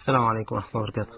السلام عليكم ورحمة الله وبركاته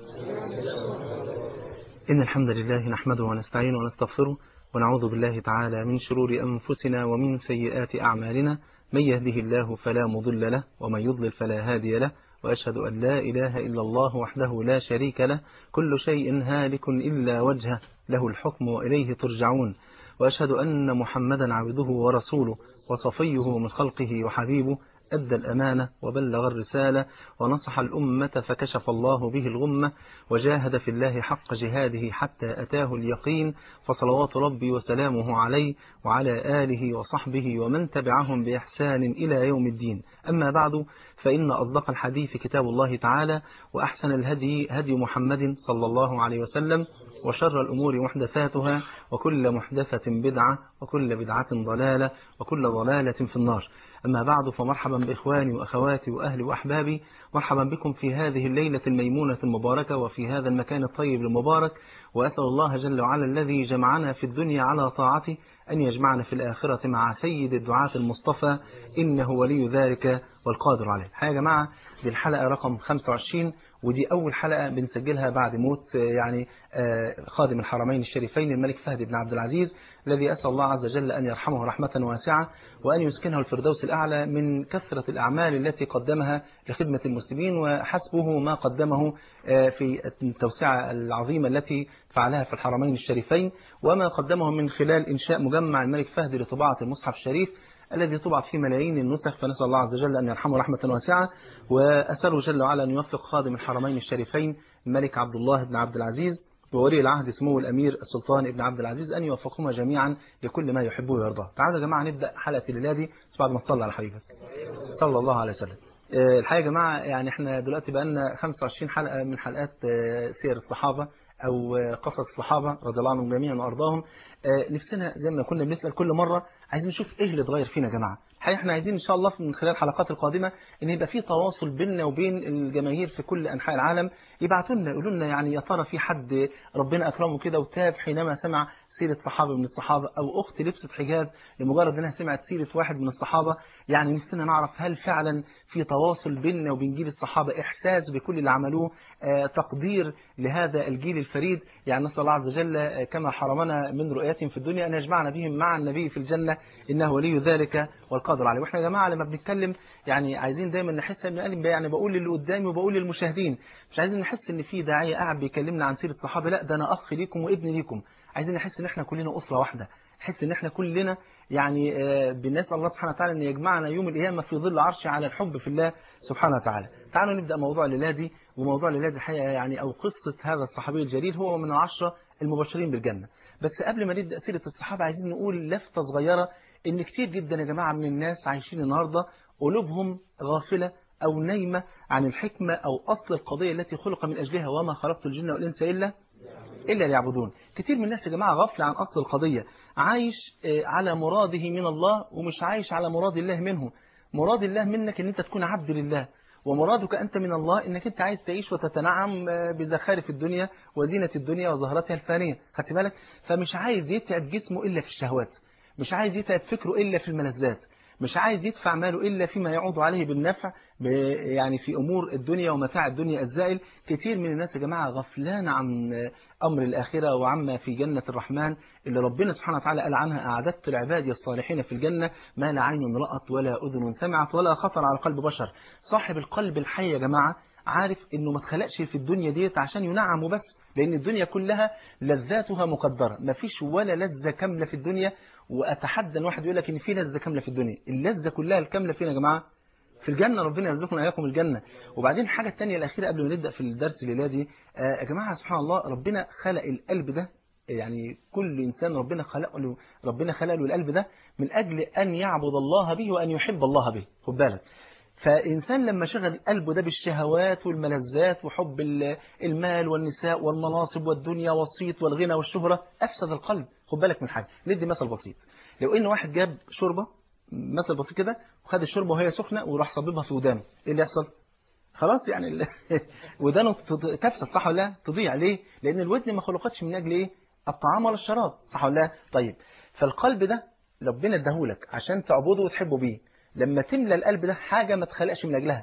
إن الحمد لله نحمده ونستعينه ونستغفره ونعوذ بالله تعالى من شرور أنفسنا ومن سيئات أعمالنا من يهده الله فلا مضل له ومن يضلل فلا هادي له وأشهد أن لا إله إلا الله وحده لا شريك له كل شيء هالك إلا وجهه له الحكم وإليه ترجعون وأشهد أن محمدا عبده ورسوله وصفيه من خلقه وحبيبه أدى الأمانة وبلغ الرسالة ونصح الأمة فكشف الله به الغمة وجاهد في الله حق جهاده حتى أتاه اليقين فصلوات ربي وسلامه عليه وعلى آله وصحبه ومن تبعهم بإحسان إلى يوم الدين أما بعد فإن أصدق الحديث كتاب الله تعالى وأحسن الهدي هدي محمد صلى الله عليه وسلم وشر الأمور محدثاتها وكل محدثة بدعة وكل بدعة ضلالة وكل ضلالة في النار أما بعد فمرحبا بإخواني وأخواتي وأهلي وأحبابي مرحبا بكم في هذه الليلة الميمونة المباركة وفي هذا المكان الطيب المبارك وأسأل الله جل وعلا الذي جمعنا في الدنيا على طاعته أن يجمعنا في الآخرة مع سيد الدعاة المصطفى إنه ولي ذلك والقادر عليه الحقيقة يا جماعة دي الحلقة رقم 25 ودي أول حلقة بنسجلها بعد موت يعني خادم الحرمين الشريفين الملك فهد بن عبد العزيز الذي أسأل الله عز وجل أن يرحمه رحمة واسعة وأن يسكنه الفردوس الأعلى من كثرة الأعمال التي قدمها لخدمة المسلمين وحسبه ما قدمه في التوسعة العظيمة التي فعلها في الحرمين الشريفين وما قدمه من خلال إنشاء مجمع الملك فهد لطباعة المصحف الشريف الذي طبع فيه ملايين النسخ فنسأل الله عز وجل أن يرحمه رحمة واسعة وأسأله جل وعلا أن يوفق خادم الحرمين الشريفين الملك عبد الله بن عبد العزيز وولي العهد سمو الأمير السلطان ابن عبد العزيز أن يوفقهما جميعا لكل ما يحبه ويرضاه تعالوا يا جماعة نبدأ حلقة الليلة دي بس بعد ما تصلى على حبيبك صلى الله عليه وسلم الحقيقة يا جماعة يعني احنا دلوقتي بقى لنا 25 حلقة من حلقات سير الصحابة أو قصص الصحابة رضي الله عنهم جميعا وأرضاهم نفسنا زي ما كنا بنسأل كل مرة عايزين نشوف إيه اللي اتغير فينا يا جماعة الحقيقة احنا عايزين إن شاء الله من خلال الحلقات القادمة إن يبقى في تواصل بيننا وبين الجماهير في كل أنحاء العالم يبعتوا لنا يقولوا لنا يعني يا ترى في حد ربنا أكرمه كده وتاب حينما سمع سيرة صحابة من الصحابة أو أخت لبست حجاب لمجرد أنها سمعت سيرة واحد من الصحابة يعني نفسنا نعرف هل فعلا في تواصل بيننا وبين جيل الصحابة إحساس بكل اللي عملوه آه تقدير لهذا الجيل الفريد يعني نسأل الله عز وجل كما حرمنا من رؤيتهم في الدنيا أن يجمعنا بهم مع النبي في الجنة إنه ولي ذلك والقادر عليه وإحنا يا جماعة لما بنتكلم يعني عايزين دايما نحس إن أنا يعني بقول للي قدامي وبقول للمشاهدين مش عايزين نحس إن في داعية قاعد بيكلمنا عن سيرة الصحابة لا ده أنا أخ ليكم وابن ليكم عايزين نحس ان احنا كلنا أسرة واحدة نحس ان احنا كلنا يعني بنسأل الله سبحانه وتعالى ان يجمعنا يوم القيامة في ظل عرش على الحب في الله سبحانه وتعالى تعالوا نبدأ موضوع الليلة دي وموضوع الليلة دي الحقيقة يعني أو قصة هذا الصحابي الجليل هو من العشرة المبشرين بالجنة بس قبل ما نبدأ سيرة الصحابة عايزين نقول لفتة صغيرة ان كتير جدا يا جماعة من الناس عايشين النهاردة قلوبهم غافلة أو نايمة عن الحكمة أو أصل القضية التي خلق من أجلها وما خلقت الجن والإنس إلا إلا ليعبدون كتير من الناس يا جماعة غفل عن أصل القضية عايش على مراده من الله ومش عايش على مراد الله منه مراد الله منك ان انت تكون عبد لله ومرادك أنت من الله انك انت عايز تعيش وتتنعم بزخارف الدنيا وزينة الدنيا وزهرتها الفانية خدت بالك فمش عايز يتعب جسمه إلا في الشهوات مش عايز يتعب فكره إلا في الملذات مش عايز يدفع ماله إلا فيما يعود عليه بالنفع يعني في أمور الدنيا ومتاع الدنيا الزائل كتير من الناس يا جماعة غفلان عن أمر الآخرة وعما في جنة الرحمن اللي ربنا سبحانه وتعالى قال عنها أعددت العباد الصالحين في الجنة ما لا عين رأت ولا أذن سمعت ولا خطر على قلب بشر صاحب القلب الحي يا جماعة عارف انه ما اتخلقش في الدنيا ديت عشان ينعم وبس لان الدنيا كلها لذاتها مقدرة ما فيش ولا لذة كاملة في الدنيا واتحدى ان واحد يقول لك ان في لذة كاملة في الدنيا اللذة كلها الكاملة فينا يا جماعة في الجنة ربنا يرزقنا اياكم الجنة وبعدين الحاجة الثانية الأخيرة قبل ما نبدأ في الدرس الليلة دي يا جماعة سبحان الله ربنا خلق القلب ده يعني كل إنسان ربنا خلق له ربنا خلق له القلب ده من أجل أن يعبد الله به وأن يحب الله به خد بالك فإنسان لما شغل قلبه ده بالشهوات والملذات وحب المال والنساء والمناصب والدنيا والصيت والغنى والشهرة أفسد القلب خد بالك من حاجة ندي مثل بسيط لو إن واحد جاب شوربة مثل بسيط كده وخد الشوربة وهي سخنة وراح صببها في ودانه إيه اللي يحصل؟ خلاص يعني ال... ودانه تفسد صح ولا لا؟ تضيع ليه؟ لأن الودن ما خلقتش من أجل إيه؟ الطعام ولا الشراب صح ولا لا؟ طيب فالقلب ده ربنا اداهولك عشان تعبده وتحبه بيه لما تملى القلب ده حاجة ما تخلقش من أجلها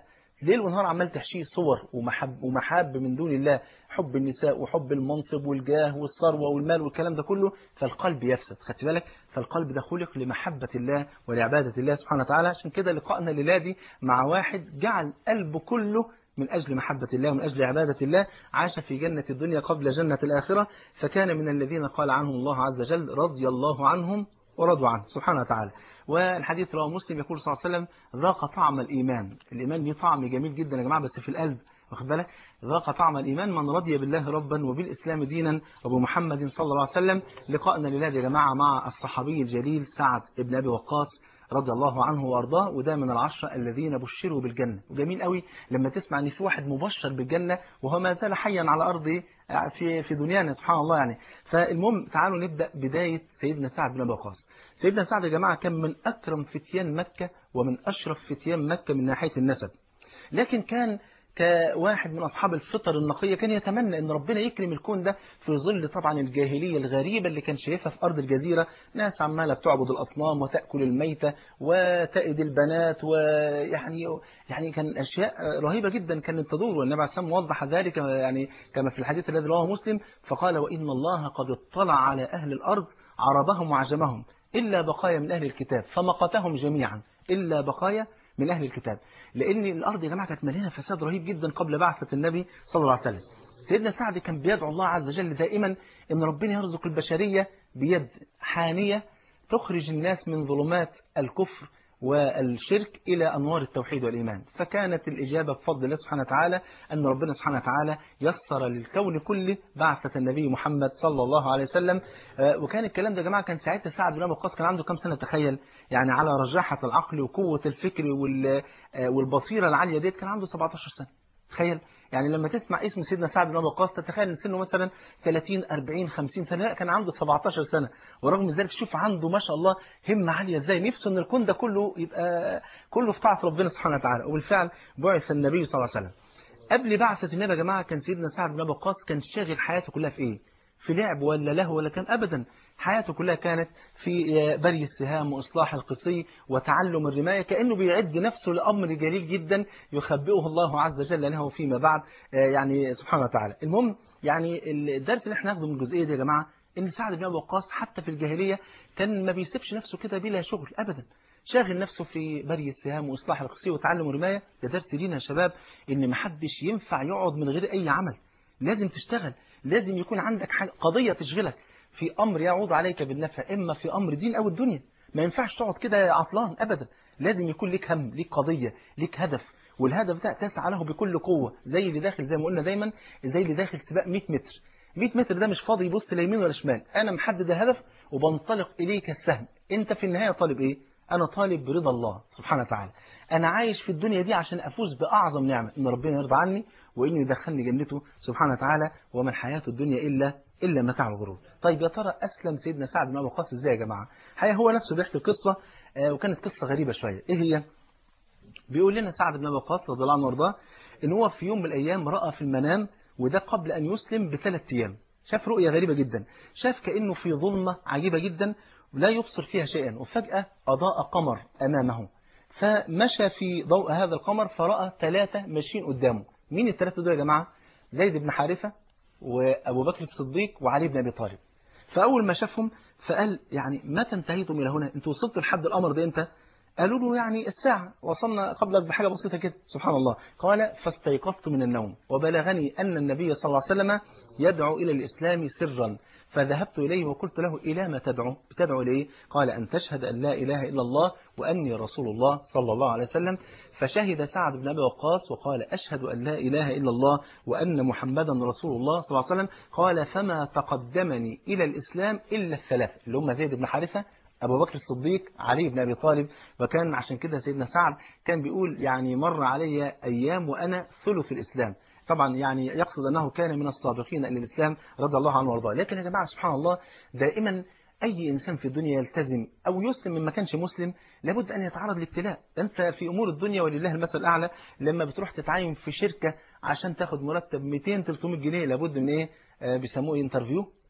ليل ونهار عمال تحشيه صور ومحب, ومحاب من دون الله حب النساء وحب المنصب والجاه والثروة والمال والكلام ده كله فالقلب يفسد خدت بالك فالقلب ده خلق لمحبة الله ولعبادة الله سبحانه وتعالى عشان كده لقائنا الليلة مع واحد جعل قلبه كله من أجل محبة الله ومن أجل عبادة الله عاش في جنة الدنيا قبل جنة الآخرة فكان من الذين قال عنهم الله عز وجل رضي الله عنهم ورضوا عنه سبحانه وتعالى والحديث رواه مسلم يقول صلى الله عليه وسلم ذاق طعم الإيمان الإيمان ليه طعم جميل جدا يا جماعة بس في القلب واخد بالك ذاق طعم الإيمان من رضي بالله ربا وبالإسلام دينا وبمحمد صلى الله عليه وسلم لقائنا لله يا جماعة مع الصحابي الجليل سعد بن أبي وقاص رضي الله عنه وارضاه وده من العشرة الذين بشروا بالجنة وجميل قوي لما تسمع ان في واحد مبشر بالجنة وهو ما زال حيا على أرض في في دنيانا سبحان الله يعني فالمهم تعالوا نبدأ بداية سيدنا سعد بن أبي وقاص سيدنا سعد يا جماعة كان من أكرم فتيان مكة ومن أشرف فتيان مكة من ناحية النسب لكن كان كواحد من أصحاب الفطر النقية كان يتمنى أن ربنا يكرم الكون ده في ظل طبعا الجاهلية الغريبة اللي كان شايفها في أرض الجزيرة ناس عمالة بتعبد الأصنام وتأكل الميتة وتأد البنات ويعني يعني كان أشياء رهيبة جدا كانت تدور والنبي عليه السلام وضح ذلك يعني كما في الحديث الذي رواه مسلم فقال وإن الله قد اطلع على أهل الأرض عربهم وعجمهم إلا بقايا من أهل الكتاب فمقتهم جميعا إلا بقايا من أهل الكتاب لأن الأرض يا جماعة كانت مليانة فساد رهيب جدا قبل بعثة النبي صلى الله عليه وسلم سيدنا سعد كان بيدعو الله عز وجل دائما أن ربنا يرزق البشرية بيد حانية تخرج الناس من ظلمات الكفر والشرك إلى أنوار التوحيد والإيمان فكانت الإجابة بفضل الله سبحانه وتعالى أن ربنا سبحانه وتعالى يسر للكون كله بعثة النبي محمد صلى الله عليه وسلم وكان الكلام ده يا جماعة كان ساعتها سعد بن أبي وقاص كان عنده كم سنة تخيل يعني على رجاحة العقل وقوة الفكر والبصيرة العالية ديت كان عنده 17 سنة تخيل يعني لما تسمع اسم سيدنا سعد بن ابي وقاص تتخيل ان سنه مثلا 30 40 50 سنه لا كان عنده 17 سنه ورغم ذلك شوف عنده ما شاء الله همه عاليه ازاي نفسه ان الكون ده كله يبقى كله في طاعه ربنا سبحانه وتعالى وبالفعل بعث النبي صلى الله عليه وسلم قبل بعثه النبي يا جماعه كان سيدنا سعد بن ابي وقاص كان شاغل حياته كلها في ايه في لعب ولا له ولا كان ابدا حياته كلها كانت في بري السهام وإصلاح القصي وتعلم الرماية كأنه بيعد نفسه لأمر جليل جدا يخبئه الله عز وجل له فيما بعد يعني سبحانه وتعالى المهم يعني الدرس اللي احنا ناخده من الجزئية دي يا جماعة ان سعد بن أبي وقاص حتى في الجاهلية كان ما بيسيبش نفسه كده بلا شغل أبدا شاغل نفسه في بري السهام وإصلاح القصي وتعلم الرماية ده درس لينا يا شباب ان محدش ينفع يقعد من غير أي عمل لازم تشتغل لازم يكون عندك حاجة قضية تشغلك في أمر يعود عليك بالنفع إما في أمر دين أو الدنيا ما ينفعش تقعد كده عطلان أبدا لازم يكون لك هم لك قضية لك هدف والهدف ده تسعى له بكل قوة زي اللي داخل زي ما قلنا دايما زي اللي داخل سباق 100 متر 100 متر ده مش فاضي يبص لا يمين ولا شمال أنا محدد الهدف وبنطلق إليك السهم أنت في النهاية طالب إيه أنا طالب برضا الله سبحانه وتعالى أنا عايش في الدنيا دي عشان أفوز بأعظم نعمة إن ربنا يرضى عني وإنه يدخلني جنته سبحانه وتعالى وما الحياة الدنيا إلا إلا متاع الغرور طيب يا ترى أسلم سيدنا سعد بن أبي وقاص إزاي يا جماعة حقيقة هو نفسه بيحكي القصة وكانت قصة غريبة شوية إيه هي بيقول لنا سعد بن أبي وقاص رضي الله عنه وارضاه إن هو في يوم من الأيام رأى في المنام وده قبل أن يسلم بثلاث أيام شاف رؤية غريبة جدا شاف كأنه في ظلمة عجيبة جدا لا يبصر فيها شيئا وفجأة أضاء قمر أمامه فمشى في ضوء هذا القمر فرأى ثلاثة ماشيين قدامه مين الثلاثة دول يا جماعة زيد بن حارثة وأبو بكر الصديق وعلي بن أبي طالب فأول ما شافهم فقال يعني متى انتهيتم إلى هنا انتوا وصلتوا لحد الأمر ده امتى قالوا له يعني الساعة وصلنا قبلك بحاجة بسيطة كده سبحان الله قال فاستيقظت من النوم وبلغني أن النبي صلى الله عليه وسلم يدعو إلى الإسلام سرا فذهبت إليه وقلت له إلى ما تدعو بتدعو إليه قال أن تشهد أن لا إله إلا الله وأني رسول الله صلى الله عليه وسلم فشهد سعد بن أبي وقاص وقال أشهد أن لا إله إلا الله وأن محمدا رسول الله صلى الله عليه وسلم قال فما تقدمني إلى الإسلام إلا الثلاثة اللي هم زيد بن حارثة أبو بكر الصديق علي بن أبي طالب وكان عشان كده سيدنا سعد كان بيقول يعني مر علي أيام وأنا ثلث الإسلام طبعا يعني يقصد أنه كان من السابقين إلى الإسلام رضي الله عنه وارضاه لكن يا جماعة سبحان الله دائما أي إنسان في الدنيا يلتزم أو يسلم من ما كانش مسلم لابد أن يتعرض لابتلاء أنت في أمور الدنيا ولله المثل الأعلى لما بتروح تتعين في شركة عشان تاخد مرتب 200 300 جنيه لابد من إيه آه بيسموه انترفيو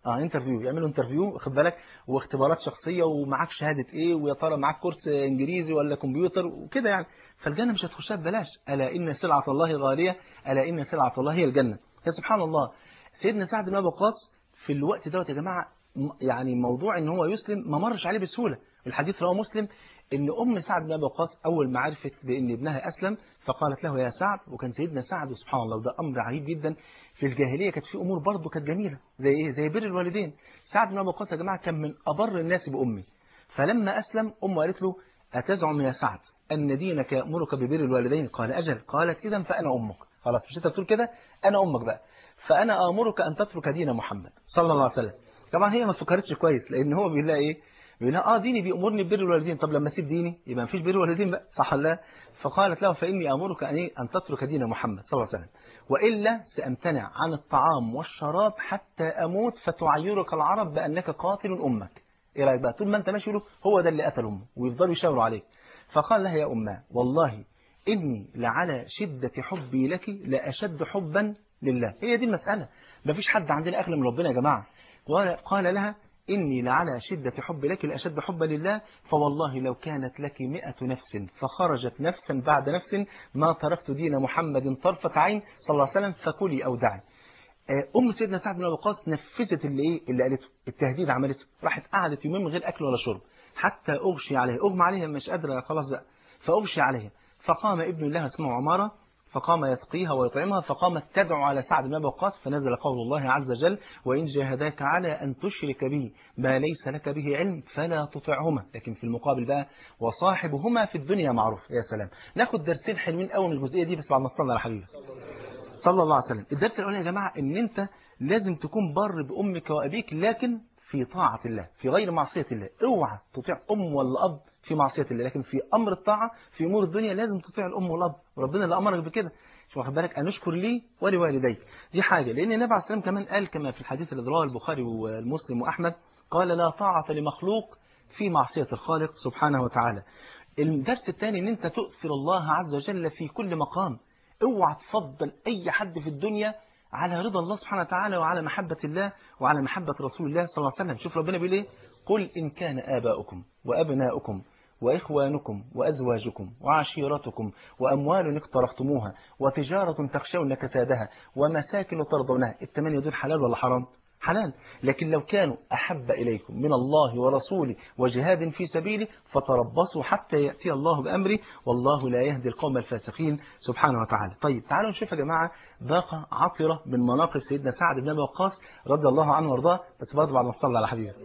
اه انترفيو يعملوا انترفيو واخد بالك واختبارات شخصيه ومعاك شهاده ايه ويا ترى معاك كورس انجليزي ولا كمبيوتر وكده يعني فالجنه مش هتخشها ببلاش الا ان سلعه الله غاليه الا ان سلعه الله هي الجنه يا سبحان الله سيدنا سعد بن ابي وقاص في الوقت دوت يا جماعه يعني موضوع ان هو يسلم ما مرش عليه بسهوله الحديث رواه مسلم ان ام سعد بن ابي وقاص اول ما عرفت بان ابنها اسلم فقالت له يا سعد وكان سيدنا سعد سبحان الله وده امر عجيب جدا في الجاهليه كانت في امور برضه كانت جميله زي ايه زي بر الوالدين سعد بن ابي وقاص يا جماعه كان من ابر الناس بامي فلما اسلم امه قالت له اتزعم يا سعد ان دينك يامرك ببر الوالدين قال اجل قالت اذا فانا امك خلاص مش انت بتقول كده انا امك بقى فانا امرك ان تترك دين محمد صلى الله عليه وسلم طبعا هي ما فكرتش كويس لان هو بيقول لها ايه بيقول لها اه ديني بيامرني ببر الوالدين طب لما اسيب ديني يبقى مفيش بر الوالدين بقى صح ولا لا فقالت له فاني امرك ان ان تترك دين محمد صلى الله عليه وسلم والا سامتنع عن الطعام والشراب حتى اموت فتعيرك العرب بانك قاتل امك ايه رايك بقى طول ما انت ماشي له هو ده اللي قتل امه ويفضلوا يشاوروا عليك فقال لها يا اماه والله اني لعلى شده حبي لك لاشد حبا لله هي دي المساله مفيش حد عندنا اغلى من ربنا يا جماعه قال لها إني لعلى شدة حب لك لأشد حبا لله فوالله لو كانت لك مئة نفس فخرجت نفسا بعد نفس ما تركت دين محمد طرفة عين صلى الله عليه وسلم فكلي أو دعي أم سيدنا سعد بن وقاص نفذت اللي إيه اللي قالته التهديد عملته راحت قعدت يومين من غير أكل ولا شرب حتى أغشي عليها أغمى عليها مش قادرة خلاص بقى فأغشي عليها فقام ابن الله اسمه عمارة فقام يسقيها ويطعمها فقامت تدعو على سعد بن ابي وقاص فنزل قول الله عز وجل وإن جاهداك على أن تشرك به ما ليس لك به علم فلا تطعهما لكن في المقابل بقى وصاحبهما في الدنيا معروف يا سلام ناخد درسين حلوين قوي من الجزئية دي بس بعد ما تصلي على حبيبي صلى الله عليه وسلم الدرس الأول يا جماعة إن أنت لازم تكون بر بأمك وأبيك لكن في طاعة الله في غير معصية الله اوعى تطيع أم ولا أب في معصية الله لكن في أمر الطاعة في أمور الدنيا لازم تطيع الأم والأب وربنا اللي أمرك بكده مش واخد بالك أن اشكر لي ولوالديك دي حاجة لأن النبي عليه السلام كمان قال كما في الحديث الذي رواه البخاري والمسلم وأحمد قال لا طاعة لمخلوق في معصية الخالق سبحانه وتعالى الدرس الثاني ان انت تؤثر الله عز وجل في كل مقام اوعى تفضل اي حد في الدنيا على رضا الله سبحانه وتعالى وعلى محبة الله وعلى محبة رسول الله صلى الله عليه وسلم شوف ربنا بيقول ايه قل إن كان آباؤكم وأبناؤكم وإخوانكم وأزواجكم وعشيرتكم وأموال اقترفتموها وتجارة تخشون كسادها ومساكن ترضونها الثمانية دول حلال ولا حرام حلال لكن لو كانوا أحب إليكم من الله ورسوله وجهاد في سبيله فتربصوا حتى يأتي الله بأمره والله لا يهدي القوم الفاسقين سبحانه وتعالى طيب تعالوا نشوف يا جماعة باقة عطرة من مناقب سيدنا سعد بن أبي وقاص رضي الله عنه وارضاه بس برضه بعد ما صلى على حبيبه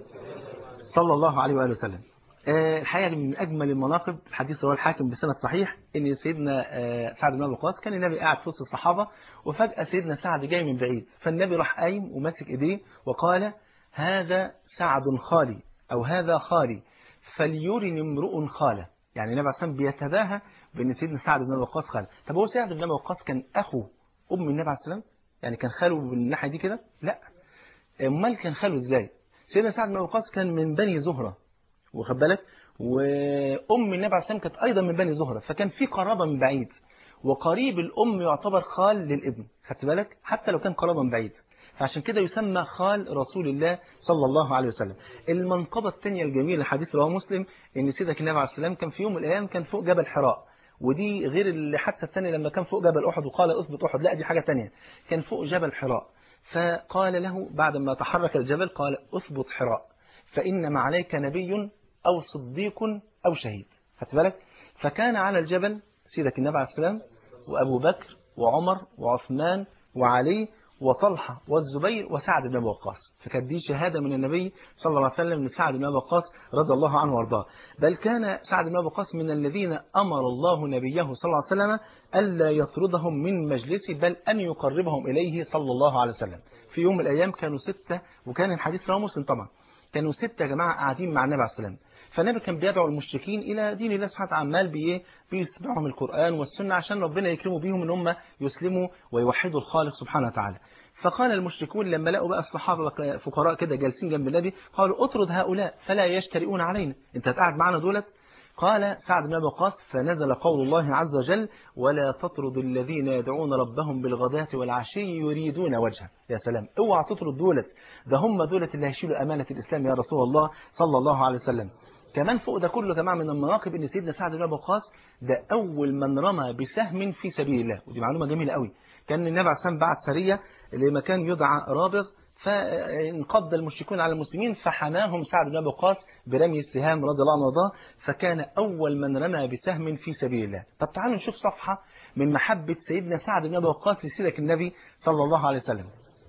صلى الله عليه وآله وسلم الحقيقة من أجمل المناقب الحديث رواه الحاكم بسند صحيح إن سيدنا سعد بن أبي وقاص كان النبي قاعد في وسط الصحابة وفجأة سيدنا سعد جاي من بعيد فالنبي راح قايم وماسك إيديه وقال هذا سعد خالي أو هذا خالي فليرني امرؤ خاله يعني النبي عليه الصلاة بيتباهى بأن سيدنا سعد بن أبي وقاص خاله طب هو سعد بن أبي وقاص كان أخو أم النبي عليه السلام يعني كان خاله من الناحية دي كده لا أمال كان خاله إزاي سيدنا سعد بن أبي وقاص كان من بني زهرة واخد بالك وام النبي عليه السلام كانت ايضا من بني زهره فكان في قرابه من بعيد وقريب الام يعتبر خال للابن خدت بالك حتى لو كان قرابه من بعيد فعشان كده يسمى خال رسول الله صلى الله عليه وسلم المنقبه الثانيه الجميله حديث رواه مسلم ان سيدك النبي عليه السلام كان في يوم من الايام كان فوق جبل حراء ودي غير الحادثه الثانيه لما كان فوق جبل احد وقال اثبت احد لا دي حاجه ثانيه كان فوق جبل حراء فقال له بعد ما تحرك الجبل قال اثبت حراء فانما عليك نبي أو صديق أو شهيد خدت بالك فكان على الجبل سيدك النبي عليه السلام وأبو بكر وعمر وعثمان وعلي وطلحة والزبير وسعد بن أبي وقاص فكانت دي شهادة من النبي صلى الله عليه وسلم لسعد بن أبي وقاص رضي الله عنه وارضاه بل كان سعد بن أبي وقاص من الذين أمر الله نبيه صلى الله عليه وسلم ألا يطردهم من مجلسه بل أن يقربهم إليه صلى الله عليه وسلم في يوم من الأيام كانوا ستة وكان الحديث رواه مسلم طبعا كانوا ستة يا جماعة قاعدين مع النبي عليه السلام فالنبي كان بيدعو المشركين إلى دين الله سبحانه وتعالى عمال بإيه بيسمعهم القرآن والسنة عشان ربنا يكرموا بيهم إن هم يسلموا ويوحدوا الخالق سبحانه وتعالى فقال المشركون لما لقوا بقى الصحابة فقراء كده جالسين جنب النبي قالوا اطرد هؤلاء فلا يشترئون علينا انت هتقعد معنا دولت قال سعد بن أبي وقاص فنزل قول الله عز وجل ولا تطرد الذين يدعون ربهم بالغداة والعشي يريدون وجهه يا سلام اوعى تطرد دولت ده هم دولت اللي هيشيلوا أمانة الإسلام يا رسول الله صلى الله عليه وسلم كمان فوق ده كله يا جماعه من المناقب ان سيدنا سعد بن ابي وقاص ده اول من رمى بسهم في سبيل الله ودي معلومه جميله قوي كان النبي عليه الصلاه بعت سريه لمكان يدعى رابغ فانقض المشركون على المسلمين فحماهم سعد بن ابي وقاص برمي السهام رضي الله عنه وارضاه فكان اول من رمى بسهم في سبيل الله طب تعالوا نشوف صفحه من محبه سيدنا سعد بن ابي وقاص لسيدك النبي صلى الله عليه وسلم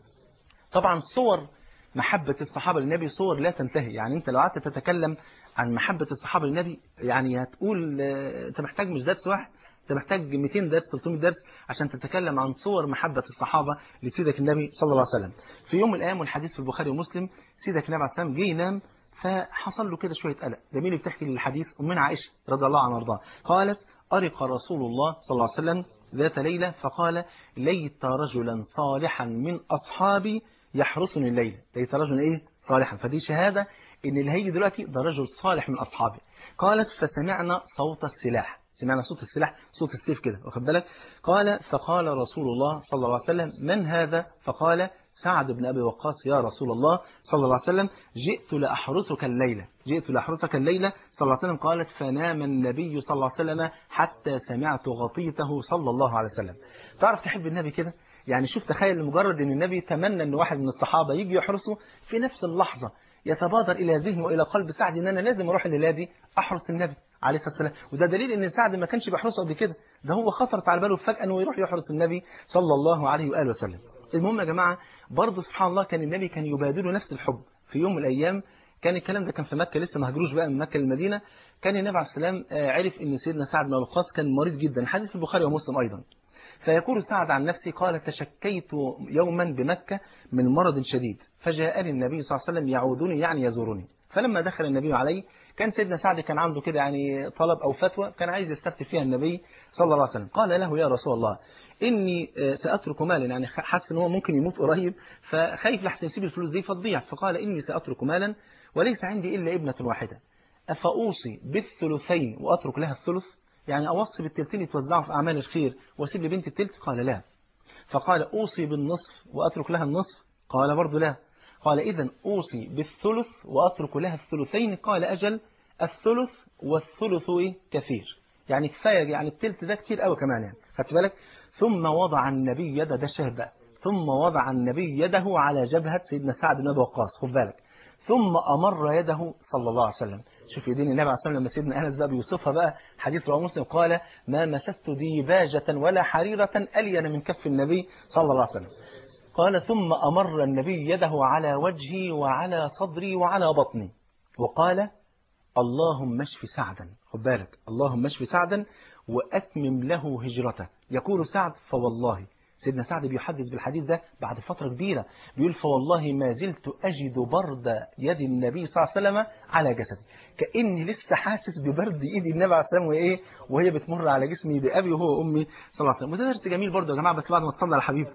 طبعا صور محبة الصحابة للنبي صور لا تنتهي يعني انت لو قعدت تتكلم عن محبة الصحابة للنبي يعني هتقول انت محتاج مش درس واحد انت محتاج 200 درس 300 درس عشان تتكلم عن صور محبة الصحابة لسيدك النبي صلى الله عليه وسلم في يوم من الايام والحديث في البخاري ومسلم سيدك النبي عليه السلام جه ينام فحصل له كده شوية قلق ده مين اللي بتحكي الحديث أمنا عائشة رضي الله عنها وارضاها قالت أرق رسول الله صلى الله عليه وسلم ذات ليلة فقال ليت رجلا صالحا من أصحابي يحرسني الليلة ليت رجلا إيه صالحا فدي شهادة إن اللي هيجي دلوقتي ده رجل صالح من أصحابي قالت فسمعنا صوت السلاح سمعنا صوت السلاح صوت السيف كده واخد بالك قال فقال رسول الله صلى الله عليه وسلم من هذا فقال سعد بن أبي وقاص يا رسول الله صلى الله عليه وسلم جئت لأحرسك الليلة جئت لأحرسك الليلة صلى الله عليه وسلم قالت فنام النبي صلى الله عليه وسلم حتى سمعت غطيته صلى الله عليه وسلم تعرف تحب النبي كده يعني شوف تخيل مجرد ان النبي تمنى ان واحد من الصحابة يجي يحرسه في نفس اللحظة يتبادر الى ذهنه والى قلب سعد ان انا لازم اروح الليله دي احرس النبي عليه الصلاه والسلام وده دليل ان سعد ما كانش بيحرسه قبل كده ده هو خطرت على باله فجاه انه يروح يحرس النبي صلى الله عليه واله وسلم المهم يا جماعه برضه سبحان الله كان النبي كان يبادله نفس الحب في يوم من الايام كان الكلام ده كان في مكه لسه ما هجروش بقى من مكه للمدينه كان النبي عليه السلام عرف ان سيدنا سعد بن وقاص كان مريض جدا حديث في البخاري ومسلم ايضا فيقول سعد عن نفسه قال تشكيت يوما بمكة من مرض شديد فجاءني النبي صلى الله عليه وسلم يعودني يعني يزورني فلما دخل النبي علي كان سيدنا سعد كان عنده كده يعني طلب أو فتوى كان عايز يستفتي فيها النبي صلى الله عليه وسلم قال له يا رسول الله إني سأترك مالا يعني حس إن هو ممكن يموت قريب فخايف لحسن يسيب الفلوس دي فتضيع فقال إني سأترك مالا وليس عندي إلا ابنة واحدة أفأوصي بالثلثين وأترك لها الثلث يعني أوصي بالتلتين يتوزعوا في أعمال الخير وأسيب لبنت التلت قال لا فقال أوصي بالنصف وأترك لها النصف قال برضو لا قال إذا أوصي بالثلث وأترك لها الثلثين قال أجل الثلث والثلث كثير يعني كفاية يعني التلت ده كتير قوي كمان يعني خدت بالك ثم وضع النبي يده ده الشاهد بقى ثم وضع النبي يده على جبهة سيدنا سعد بن أبي وقاص خد بالك ثم أمر يده صلى الله عليه وسلم شوف يدين النبي عليه الصلاة والسلام لما سيدنا أنس بقى بيوصفها بقى حديث رواه مسلم قال ما مسست ديباجة ولا حريرة ألين من كف النبي صلى الله عليه وسلم قال ثم أمر النبي يده على وجهي وعلى صدري وعلى بطني وقال اللهم اشف سعدا خد بالك اللهم اشف سعدا وأتمم له هجرته يقول سعد فوالله سيدنا سعد بيحدث بالحديث ده بعد فترة كبيرة بيقول فوالله ما زلت أجد برد يد النبي صلى الله عليه وسلم على جسدي كأني لسه حاسس ببرد إيد النبي عليه السلام وإيه وهي بتمر على جسمي بأبي وهو وأمي صلى الله عليه وسلم وده درس جميل برضه يا جماعة بس بعد ما تصلي على حبيبك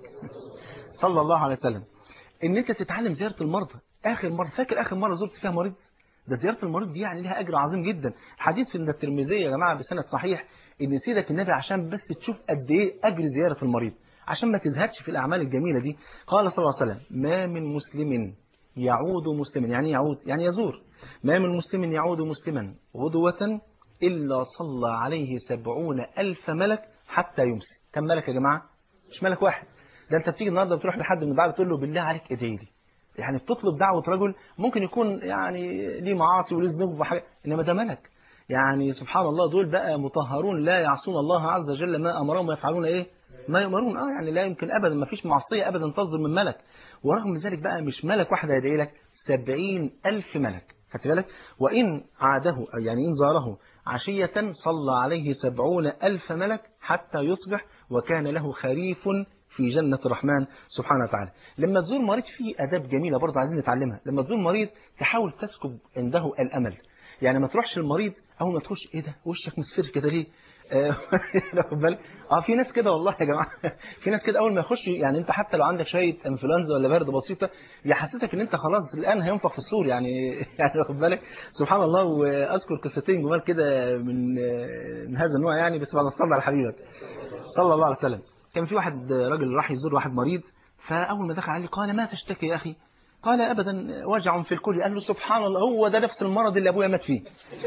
صلى الله عليه وسلم إن أنت تتعلم زيارة المرضى آخر مرة فاكر آخر مرة زرت فيها مريض ده زيارة المريض دي يعني لها أجر عظيم جدا الحديث في الترمذي يا جماعة بسند صحيح إن سيدك النبي عشان بس تشوف قد إيه أجر زيارة المريض عشان ما تزهدش في الأعمال الجميلة دي قال صلى الله عليه وسلم ما من مسلم يعود مسلما يعني يعود يعني يزور ما من مسلم يعود مسلما غدوة إلا صلى عليه سبعون ألف ملك حتى يمسي كم ملك يا جماعة مش ملك واحد ده أنت بتيجي النهاردة بتروح لحد من بعد تقول له بالله عليك ادعي لي يعني بتطلب دعوة رجل ممكن يكون يعني ليه معاصي وليه ذنوب وحاجة إنما ده ملك يعني سبحان الله دول بقى مطهرون لا يعصون الله عز وجل ما أمرهم ويفعلون إيه ما يؤمرون اه يعني لا يمكن ابدا ما فيش معصيه ابدا تصدر من ملك ورغم ذلك بقى مش ملك واحد هيدعي لك سبعين ألف ملك خدت بالك وإن عاده يعني إن زاره عشية صلى عليه سبعون ألف ملك حتى يصبح وكان له خريف في جنة الرحمن سبحانه وتعالى لما تزور مريض في أداب جميلة برضه عايزين نتعلمها لما تزور مريض تحاول تسكب عنده الأمل يعني ما تروحش المريض أول ما تخش إيه ده وشك مصفر كده ليه آه، واخد بالك اه في ناس كده والله يا جماعه في ناس كده اول ما يخش يعني انت حتى لو عندك شويه انفلونزا ولا برد بسيطه يحسسك ان انت خلاص الان هينفخ في السور يعني يعني واخد بالك سبحان الله واذكر قصتين جمال كده من آه، من هذا النوع يعني بس بعد الصلاه على حبيبك صلى الله عليه وسلم كان في واحد راجل راح يزور واحد مريض فاول ما دخل عليه قال ما تشتكي يا اخي قال ابدا وجع في الكلي قال له سبحان الله هو ده نفس المرض اللي ابويا مات فيه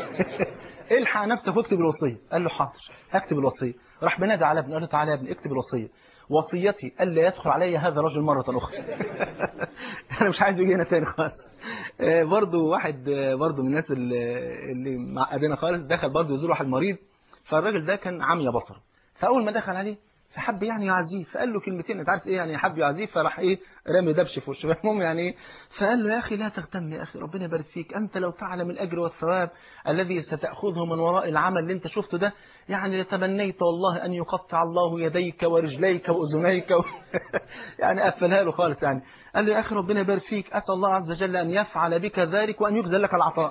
الحق نفسك واكتب الوصيه قال له حاضر هكتب الوصيه راح بنادى على ابنه قال له تعالى يا ابني اكتب الوصيه وصيتي الا يدخل علي هذا الرجل مره اخرى انا مش عايز يجي هنا تاني خالص آه، برضو واحد آه، برضو من الناس اللي اللي معقدنا خالص دخل برضو يزور واحد مريض فالراجل ده كان عمي بصر فاول ما دخل عليه فحب يعني يعزيه فقال له كلمتين انت عارف ايه يعني حب يعزيه فراح ايه رامي دبش في وشه المهم يعني ايه فقال له يا اخي لا تغتم يا اخي ربنا يبارك فيك انت لو تعلم الاجر والثواب الذي ستاخذه من وراء العمل اللي انت شفته ده يعني لتمنيت والله ان يقطع الله يديك ورجليك واذنيك و... يعني قفلها له خالص يعني قال له يا اخي ربنا يبارك فيك اسال الله عز وجل ان يفعل بك ذلك وان يجزل لك العطاء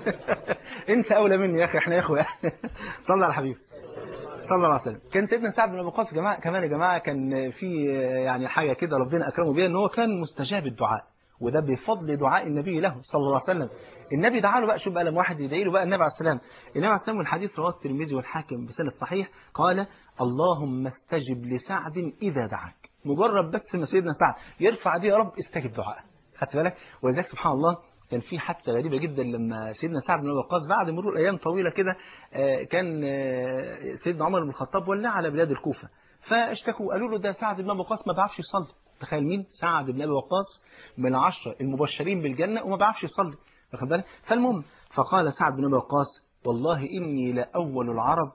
انت اولى مني يا اخي احنا يا اخويا صلى على حبيبي صلى الله عليه وسلم كان سيدنا سعد بن ابي وقاص جماعه كمان يا جماعه كان في يعني حاجه كده ربنا اكرمه بيها ان هو كان مستجاب الدعاء وده بفضل دعاء النبي له صلى الله عليه وسلم النبي دعا له بقى شوف بقى لما واحد يدعي له بقى النبي عليه السلام النبي عليه السلام والحديث رواه الترمذي والحاكم بسند صحيح قال اللهم استجب لسعد اذا دعاك مجرد بس ما سيدنا سعد يرفع دي يا رب استجب دعاء خدت بالك ولذلك سبحان الله كان في حادثه غريبه جدا لما سيدنا سعد بن ابي وقاص بعد مرور ايام طويله كده آه، كان آه، سيدنا عمر بن الخطاب ولى على بلاد الكوفه فاشتكوا قالوا له ده سعد بن ابي وقاص ما بيعرفش يصلي تخيل مين سعد بن ابي وقاص من العشره المبشرين بالجنه وما بيعرفش يصلي واخد بالك فالمهم فقال سعد بن ابي وقاص والله اني لاول العرب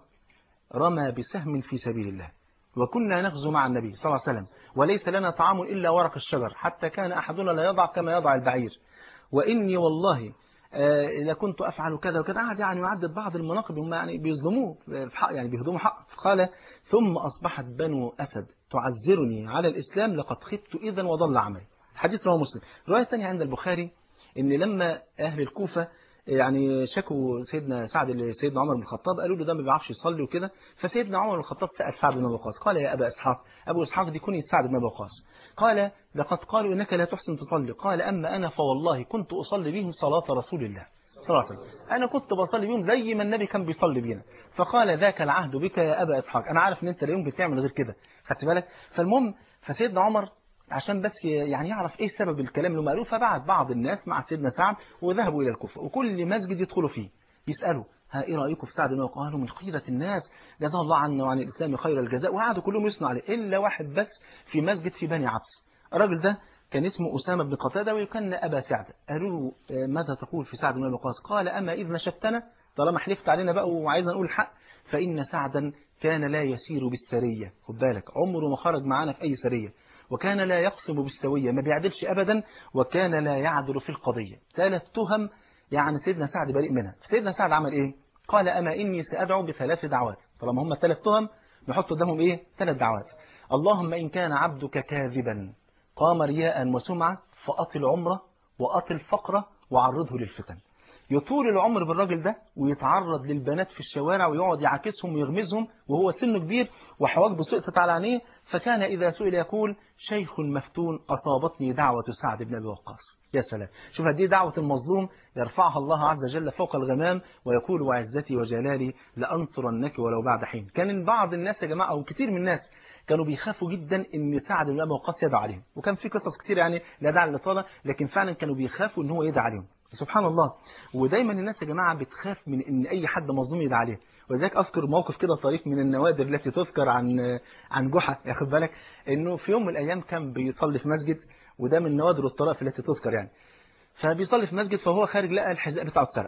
رمى بسهم في سبيل الله وكنا نغزو مع النبي صلى الله عليه وسلم وليس لنا طعام إلا ورق الشجر حتى كان أحدنا لا يضع كما يضع البعير وإني والله آه، إذا كنت أفعل كذا وكذا قعد يعني يعدد بعض المناقب هم يعني بيظلموه في حق يعني بيهضموا حق قال ثم أصبحت بنو أسد تعذرني على الإسلام لقد خبت إذا وضل عملي حديث رواه مسلم رواية ثانية عند البخاري إن لما أهل الكوفة يعني شكوا سيدنا سعد لسيدنا عمر بن الخطاب قالوا له ده ما بيعرفش يصلي وكده فسيدنا عمر بن الخطاب سأل سعد بن ابي وقاص قال يا ابا اسحاق ابو اسحاق دي كنية سعد بن ابي وقاص قال لقد قالوا انك لا تحسن تصلي قال اما انا فوالله كنت اصلي بهم صلاة رسول الله صلى الله عليه وسلم انا كنت بصلي بيهم زي ما النبي كان بيصلي بينا فقال ذاك العهد بك يا ابا اسحاق انا عارف ان انت اليوم بتعمل غير كده خدت بالك فالمهم فسيدنا عمر عشان بس يعني يعرف ايه سبب الكلام اللي هم قالوه فبعت بعض الناس مع سيدنا سعد وذهبوا الى الكوفه وكل مسجد يدخلوا فيه يسالوا ها ايه رايكم في سعد بن قالوا من خيره الناس جزاه الله عنا وعن الاسلام خير الجزاء وقعدوا كلهم يثنوا عليه الا واحد بس في مسجد في بني عبس الراجل ده كان اسمه أسامة بن قتادة ويكن أبا سعد قالوا له آه، ماذا تقول في سعد بن أبي وقاص قال أما إذ نشدتنا طالما حلفت علينا بقى وعايز نقول الحق فإن سعدا كان لا يسير بالسرية خد بالك عمره ما خرج معانا في أي سرية وكان لا يقسم بالسوية ما بيعدلش أبدا وكان لا يعدل في القضية ثلاث تهم يعني سيدنا سعد بريء منها سيدنا سعد عمل إيه قال أما إني سأدعو بثلاث دعوات طالما هم ثلاث تهم نحط قدامهم إيه ثلاث دعوات اللهم إن كان عبدك كاذبا قام رياء وسمعة فأطل عمره وأطل فقره وعرضه للفتن يطول العمر بالراجل ده ويتعرض للبنات في الشوارع ويقعد يعاكسهم ويغمزهم وهو سنه كبير وحواجبه سقطت على عينيه فكان إذا سئل يقول شيخ مفتون أصابتني دعوة سعد بن أبي وقاص يا سلام شوف هذه دعوة المظلوم يرفعها الله عز وجل فوق الغمام ويقول وعزتي وجلالي لأنصرنك ولو بعد حين كان بعض الناس يا جماعة أو كتير من الناس كانوا بيخافوا جدا ان سعد بن ابي وقاص يدعى عليهم وكان في قصص كتير يعني لا داعي للاطاله لكن فعلا كانوا بيخافوا ان هو يدعى عليهم سبحان الله ودايما الناس يا جماعه بتخاف من ان اي حد مظلوم يدعى عليه ولذلك اذكر موقف كده طريف من النوادر التي تذكر عن عن جحا ياخد بالك انه في يوم من الايام كان بيصلي في مسجد وده من النوادر والطرائف التي تذكر يعني فبيصلي في مسجد فهو خارج لقى الحذاء بتاعه اتسرق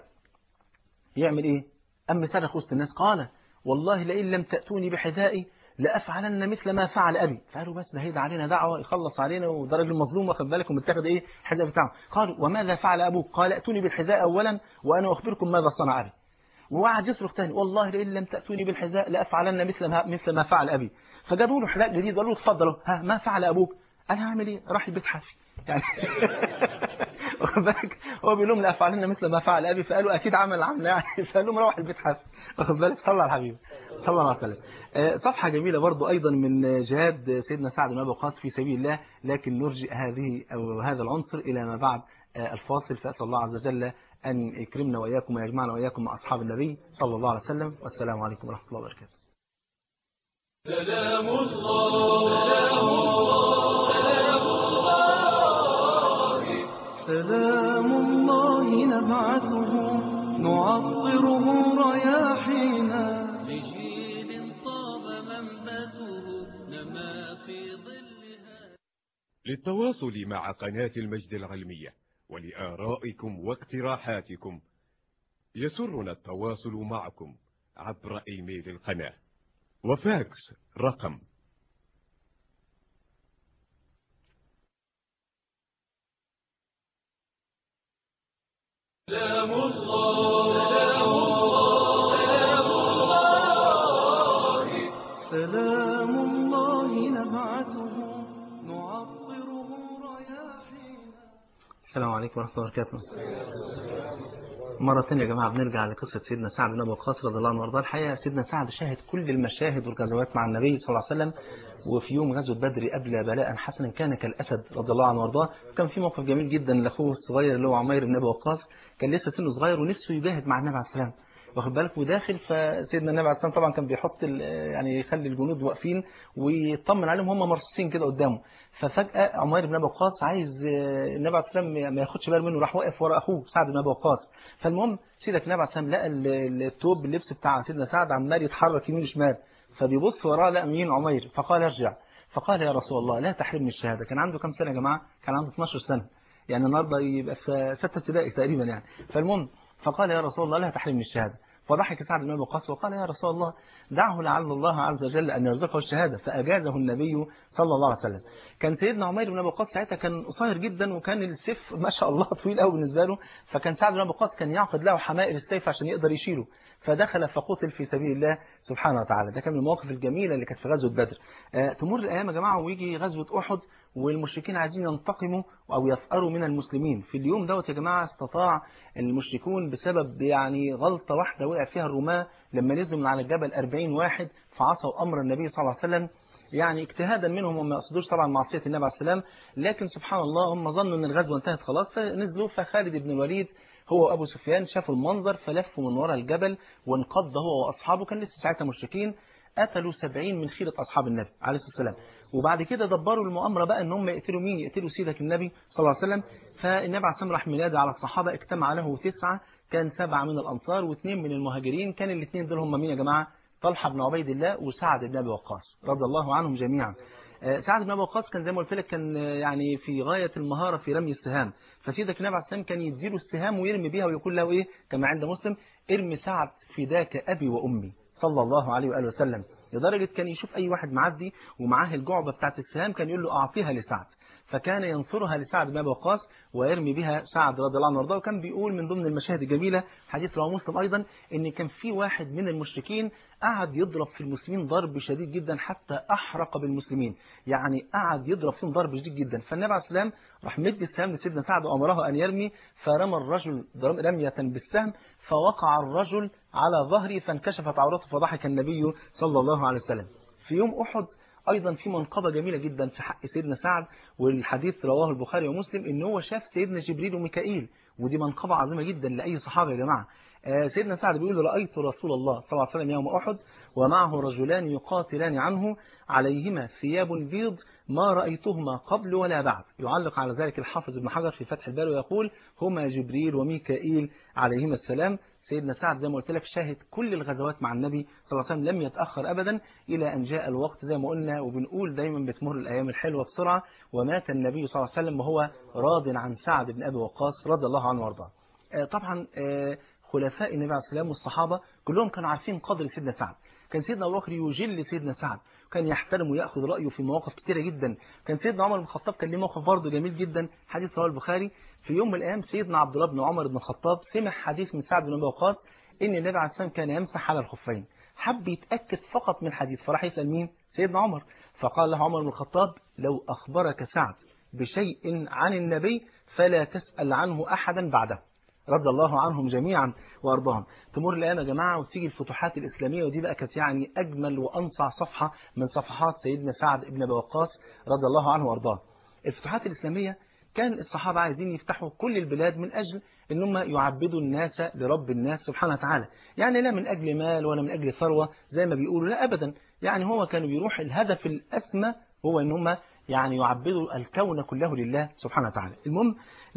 يعمل ايه أم صرخ وسط الناس قال والله لئن لم تأتوني بحذائي لأفعلن مثل ما فعل أبي فقالوا بس ده هيدا علينا دعوة يخلص علينا وده راجل مظلوم واخد بالك ومتاخد إيه الحذاء بتاعه قالوا وماذا فعل أبوك قال أتوني بالحذاء أولا وأنا أخبركم ماذا صنع أبي وقعد يصرخ تاني والله لئن لم تأتوني بالحذاء لأفعلن مثل ما مثل ما فعل أبي فجابوا له حذاء جديد وقالوا له اتفضلوا ها ما فعل أبوك قال هعمل إيه راح البيت حافي يعني واخد بالك هو بيقول لهم لا افعلن مثل ما فعل ابي فقالوا اكيد عمل عمله يعني فقال لهم روح البيت حسن واخد بالك صلى على الحبيب صلى الله عليه وسلم آه، صفحه جميله برضو ايضا من جهاد سيدنا سعد بن ابي وقاص في سبيل الله لكن نرجئ هذه او هذا العنصر الى ما بعد آه، الفاصل فاسال الله عز وجل ان يكرمنا واياكم ويجمعنا واياكم مع اصحاب النبي صلى الله عليه وسلم والسلام عليكم ورحمه الله وبركاته سلام الله سلام الله سلام الله نبعثه نعطره رياحينا لجيل طاب منبته نما في ظلها للتواصل مع قناة المجد العلمية ولآرائكم واقتراحاتكم يسرنا التواصل معكم عبر إيميل القناة وفاكس رقم سلام الله سلام الله سلام الله سلام الله نبعثه نعطره رياحينا السلام عليكم ورحمة الله وبركاته مرة ثانية يا جماعة بنرجع لقصة سيدنا سعد بن أبي وقاص رضي الله عنه وارضاه الحقيقة سيدنا سعد شاهد كل المشاهد والغزوات مع النبي صلى الله عليه وسلم وفي يوم غزوة بدر أبلى بلاء حسنا كان كالأسد رضي الله عنه وارضاه كان في موقف جميل جدا لأخوه الصغير اللي هو عمير بن أبي وقاص كان لسه سنه صغير ونفسه يجاهد مع النبي عليه السلام واخد بالك وداخل فسيدنا النبي عليه السلام طبعا كان بيحط ال- يعني يخلي الجنود واقفين ويطمن عليهم هم مرصوصين كده قدامه ففجأة عمير بن أبي وقاص عايز آه، النبي عليه السلام ما ياخدش باله منه راح واقف ورا أخوه سعد بن أبي وقاص فالمهم سيدك النبي عليه السلام لقى ال- ال- التوب اللبس بتاع سيدنا سعد عمال يتحرك يمين وشمال فبيبص وراه لقى مين عمير فقال ارجع فقال يا رسول الله لا تحرمني الشهادة كان عنده كام سنة يا جماعة كان عنده 12 سنة يعني النهارده يبقى في ستة ابتدائي تقريبا يعني فالمهم فقال يا رسول الله لا تحرمني الشهادة فضحك سعد بن ابي وقاص وقال يا رسول الله دعه لعل الله عز وجل ان يرزقه الشهاده فاجازه النبي صلى الله عليه وسلم. كان سيدنا عمير بن ابي وقاص ساعتها كان قصير جدا وكان السيف ما شاء الله طويل قوي بالنسبه له فكان سعد بن ابي وقاص كان يعقد له حمائل السيف عشان يقدر يشيله فدخل فقتل في سبيل الله سبحانه وتعالى ده كان من المواقف الجميله اللي كانت في غزوه بدر. آه تمر الايام يا جماعه ويجي غزوه احد والمشركين عايزين ينتقموا او يفقروا من المسلمين في اليوم دوت يا جماعه استطاع المشركون بسبب يعني غلطه واحده وقع فيها الرماه لما نزلوا من على الجبل 40 واحد فعصوا امر النبي صلى الله عليه وسلم يعني اجتهادا منهم وما يقصدوش طبعا معصيه النبي عليه السلام لكن سبحان الله هم ظنوا ان الغزوه انتهت خلاص فنزلوا فخالد بن الوليد هو وابو سفيان شافوا المنظر فلفوا من وراء الجبل وانقض هو واصحابه كان لسه ساعتها مشركين قتلوا سبعين من خيرة أصحاب النبي عليه الصلاة والسلام وبعد كده دبروا المؤامرة بقى ان هم يقتلوا مين يقتلوا سيدك النبي صلى الله عليه وسلم فالنبي عليه الصلاة والسلام راح منادى على الصحابة اجتمع له تسعة كان سبعة من الأنصار واثنين من المهاجرين كان الاثنين دول هم مين يا جماعة طلحة بن عبيد الله وسعد بن أبي وقاص رضي الله عنهم جميعا آه، سعد بن ابي وقاص كان زي ما قلت لك كان آه، يعني في غايه المهاره في رمي السهام فسيدك النبي عليه السلام كان يديله السهام ويرمي بيها ويقول له ايه كما عند مسلم ارمي سعد فداك ابي وامي صلى الله عليه واله وسلم لدرجه كان يشوف اي واحد معدي ومعاه الجعبه بتاعت السهام كان يقول له اعطيها لسعد فكان ينصرها لسعد بن ابي وقاص ويرمي بها سعد رضي الله عنه وارضاه وكان بيقول من ضمن المشاهد الجميله حديث رواه مسلم ايضا ان كان في واحد من المشركين قعد يضرب في المسلمين ضرب شديد جدا حتى احرق بالمسلمين يعني قعد يضرب فيهم ضرب شديد جدا فالنبي عليه السلام راح مد السهام لسيدنا سعد وامره ان يرمي فرمى الرجل رميه بالسهم فوقع الرجل على ظهره فانكشفت عورته فضحك النبي صلى الله عليه وسلم في يوم احد ايضا في منقبه جميله جدا في حق سيدنا سعد والحديث رواه البخاري ومسلم ان هو شاف سيدنا جبريل وميكائيل ودي منقبه عظيمه جدا لاي صحابه يا جماعه آه، سيدنا سعد بيقول رايت رسول الله صلى الله عليه وسلم يوم احد ومعه رجلان يقاتلان عنه عليهما ثياب بيض ما رايتهما قبل ولا بعد يعلق على ذلك الحافظ ابن حجر في فتح الباري ويقول هما جبريل وميكائيل عليهما السلام سيدنا سعد زي ما قلت لك شاهد كل الغزوات مع النبي صلى الله عليه وسلم لم يتأخر أبدا إلى أن جاء الوقت زي ما قلنا وبنقول دايما بتمر الأيام الحلوة بسرعة ومات النبي صلى الله عليه وسلم وهو راض عن سعد بن أبي وقاص رضي الله عنه وارضاه آه، طبعا آه، خلفاء النبي عليه السلام والصحابة كلهم كانوا عارفين قدر سيدنا سعد كان سيدنا أبو بكر يجل سيدنا سعد كان يحترم ويأخذ رأيه في مواقف كتيرة جدا كان سيدنا عمر بن الخطاب كان ليه موقف برضه جميل جدا حديث رواه البخاري في يوم من الأيام سيدنا عبد الله بن عمر بن الخطاب سمع حديث من سعد بن أبي وقاص إن النبي عليه السلام كان يمسح على الخفين حب يتأكد فقط من الحديث فراح يسأل مين سيدنا عمر فقال له عمر بن الخطاب لو أخبرك سعد بشيء عن النبي فلا تسأل عنه أحدا بعده رضي الله عنهم جميعا وارضاهم تمر الايام يا جماعه وتيجي الفتوحات الاسلاميه ودي بقى كانت يعني اجمل وانصع صفحه من صفحات سيدنا سعد بن ابي وقاص رضي الله عنه وارضاه الفتوحات الاسلاميه كان الصحابه عايزين يفتحوا كل البلاد من اجل ان هم يعبدوا الناس لرب الناس سبحانه وتعالى يعني لا من اجل مال ولا من اجل ثروه زي ما بيقولوا لا ابدا يعني هو كانوا بيروح الهدف الاسمى هو ان هم يعني يعبدوا الكون كله لله سبحانه وتعالى المهم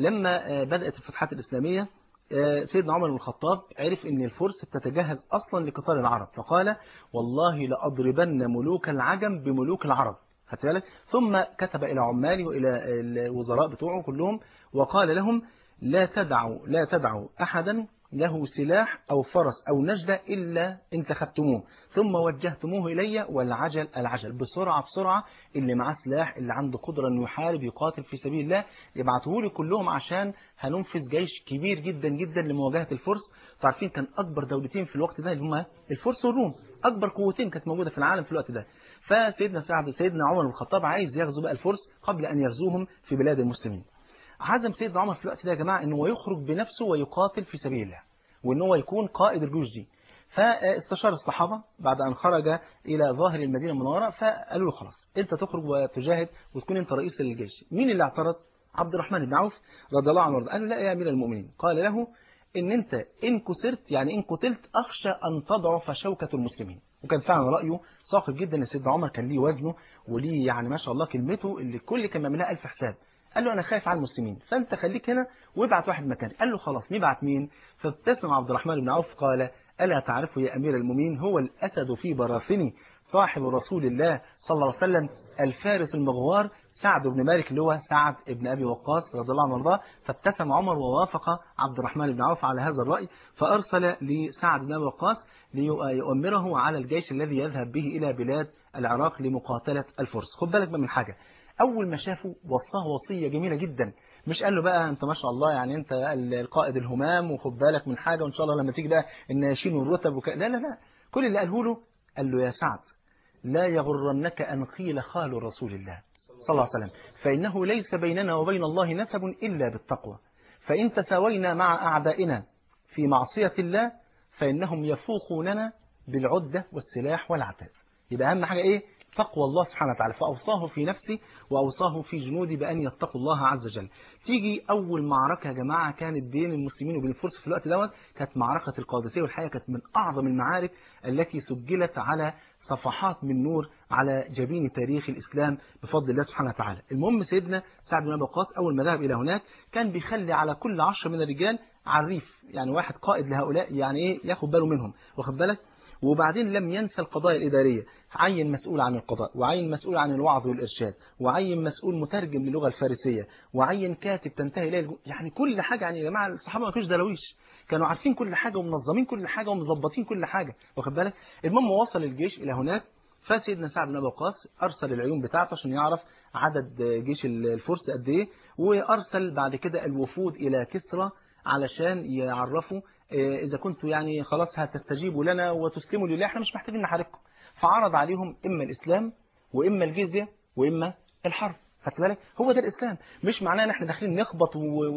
لما بدأت الفتوحات الإسلامية سيدنا عمر بن الخطاب عرف ان الفرس بتتجهز اصلا لقتال العرب فقال والله لأضربن ملوك العجم بملوك العرب خدت بالك ثم كتب الى عماله والى الوزراء بتوعه كلهم وقال لهم لا تدعوا لا تدعوا احدا له سلاح أو فرس أو نجدة إلا انتخبتموه ثم وجهتموه إلي والعجل العجل بسرعة بسرعة اللي معاه سلاح اللي عنده قدرة أنه يحارب يقاتل في سبيل الله يبعته لي كلهم عشان هننفذ جيش كبير جدا جدا لمواجهة الفرس تعرفين كان أكبر دولتين في الوقت ده اللي هم الفرس والروم أكبر قوتين كانت موجودة في العالم في الوقت ده فسيدنا سعد سيدنا عمر بن الخطاب عايز يغزو بقى الفرس قبل أن يغزوهم في بلاد المسلمين عزم سيدنا عمر في الوقت ده يا جماعة أنه يخرج بنفسه ويقاتل في سبيل الله وأنه هو يكون قائد الجيوش دي فاستشار الصحابة بعد أن خرج إلى ظاهر المدينة المنورة فقالوا له خلاص أنت تخرج وتجاهد وتكون أنت رئيس للجيش مين اللي اعترض عبد الرحمن بن عوف رضي الله عنه قال له لا يا أمير المؤمنين قال له إن أنت إن كسرت يعني إن قتلت أخشى أن تضعف شوكة المسلمين وكان فعلا رأيه ساقط جدا لسيدنا عمر كان ليه وزنه وليه يعني ما شاء الله كلمته اللي كل كان بيعملها ألف حساب قال له أنا خايف على المسلمين فأنت خليك هنا وابعت واحد مكاني قال له خلاص نبعت مين فابتسم عبد الرحمن بن عوف قال ألا تعرف يا أمير المؤمنين هو الأسد في براثني صاحب رسول الله صلى الله عليه وسلم الفارس المغوار سعد بن مالك اللي هو سعد بن أبي وقاص رضي الله عنه وارضاه فابتسم عمر ووافق عبد الرحمن بن عوف على هذا الرأي فأرسل لسعد بن أبي وقاص ليؤمره على الجيش الذي يذهب به إلى بلاد العراق لمقاتلة الفرس خد بالك بقى من حاجة أول ما شافه وصاه وصية جميلة جدا مش قال له بقى انت ما شاء الله يعني انت القائد الهمام وخد بالك من حاجة وان شاء الله لما تيجي بقى الناشين والرتب وك... لا لا لا كل اللي قاله له قال له يا سعد لا يغرنك أن قيل خال رسول الله صلى الله عليه وسلم فإنه ليس بيننا وبين الله نسب إلا بالتقوى فإن تساوينا مع أعدائنا في معصية الله فإنهم يفوقوننا بالعدة والسلاح والعتاد يبقى أهم حاجة إيه تقوى الله سبحانه وتعالى فأوصاه في نفسي وأوصاه في جنودي بأن يتقوا الله عز وجل تيجي أول معركة يا جماعة كانت بين المسلمين وبين الفرس في الوقت دوت كانت معركة القادسية والحقيقة كانت من أعظم المعارك التي سجلت على صفحات من نور على جبين تاريخ الإسلام بفضل الله سبحانه وتعالى المهم سيدنا سعد بن أبي وقاص أول ما ذهب إلى هناك كان بيخلي على كل عشر من الرجال عريف يعني واحد قائد لهؤلاء يعني إيه ياخد باله منهم واخد بالك وبعدين لم ينسى القضايا الإدارية عين مسؤول عن القضاء وعين مسؤول عن الوعظ والإرشاد وعين مسؤول مترجم للغة الفارسية وعين كاتب تنتهي إليه الجو... يعني كل حاجة يعني يا جماعة الصحابة ما كانوش درويش كانوا عارفين كل حاجة ومنظمين كل حاجة ومظبطين كل حاجة واخد بالك المهم وصل الجيش إلى هناك فسيدنا سعد بن أبي وقاص أرسل العيون بتاعته عشان يعرف عدد جيش الفرس قد إيه وأرسل بعد كده الوفود إلى كسرى علشان يعرفوا إذا كنتوا يعني خلاص هتستجيبوا لنا وتسلموا لله احنا مش محتاجين نحاربكم فعرض عليهم إما الإسلام وإما الجزية وإما الحرب خدت بالك هو ده الإسلام مش معناه ان احنا داخلين نخبط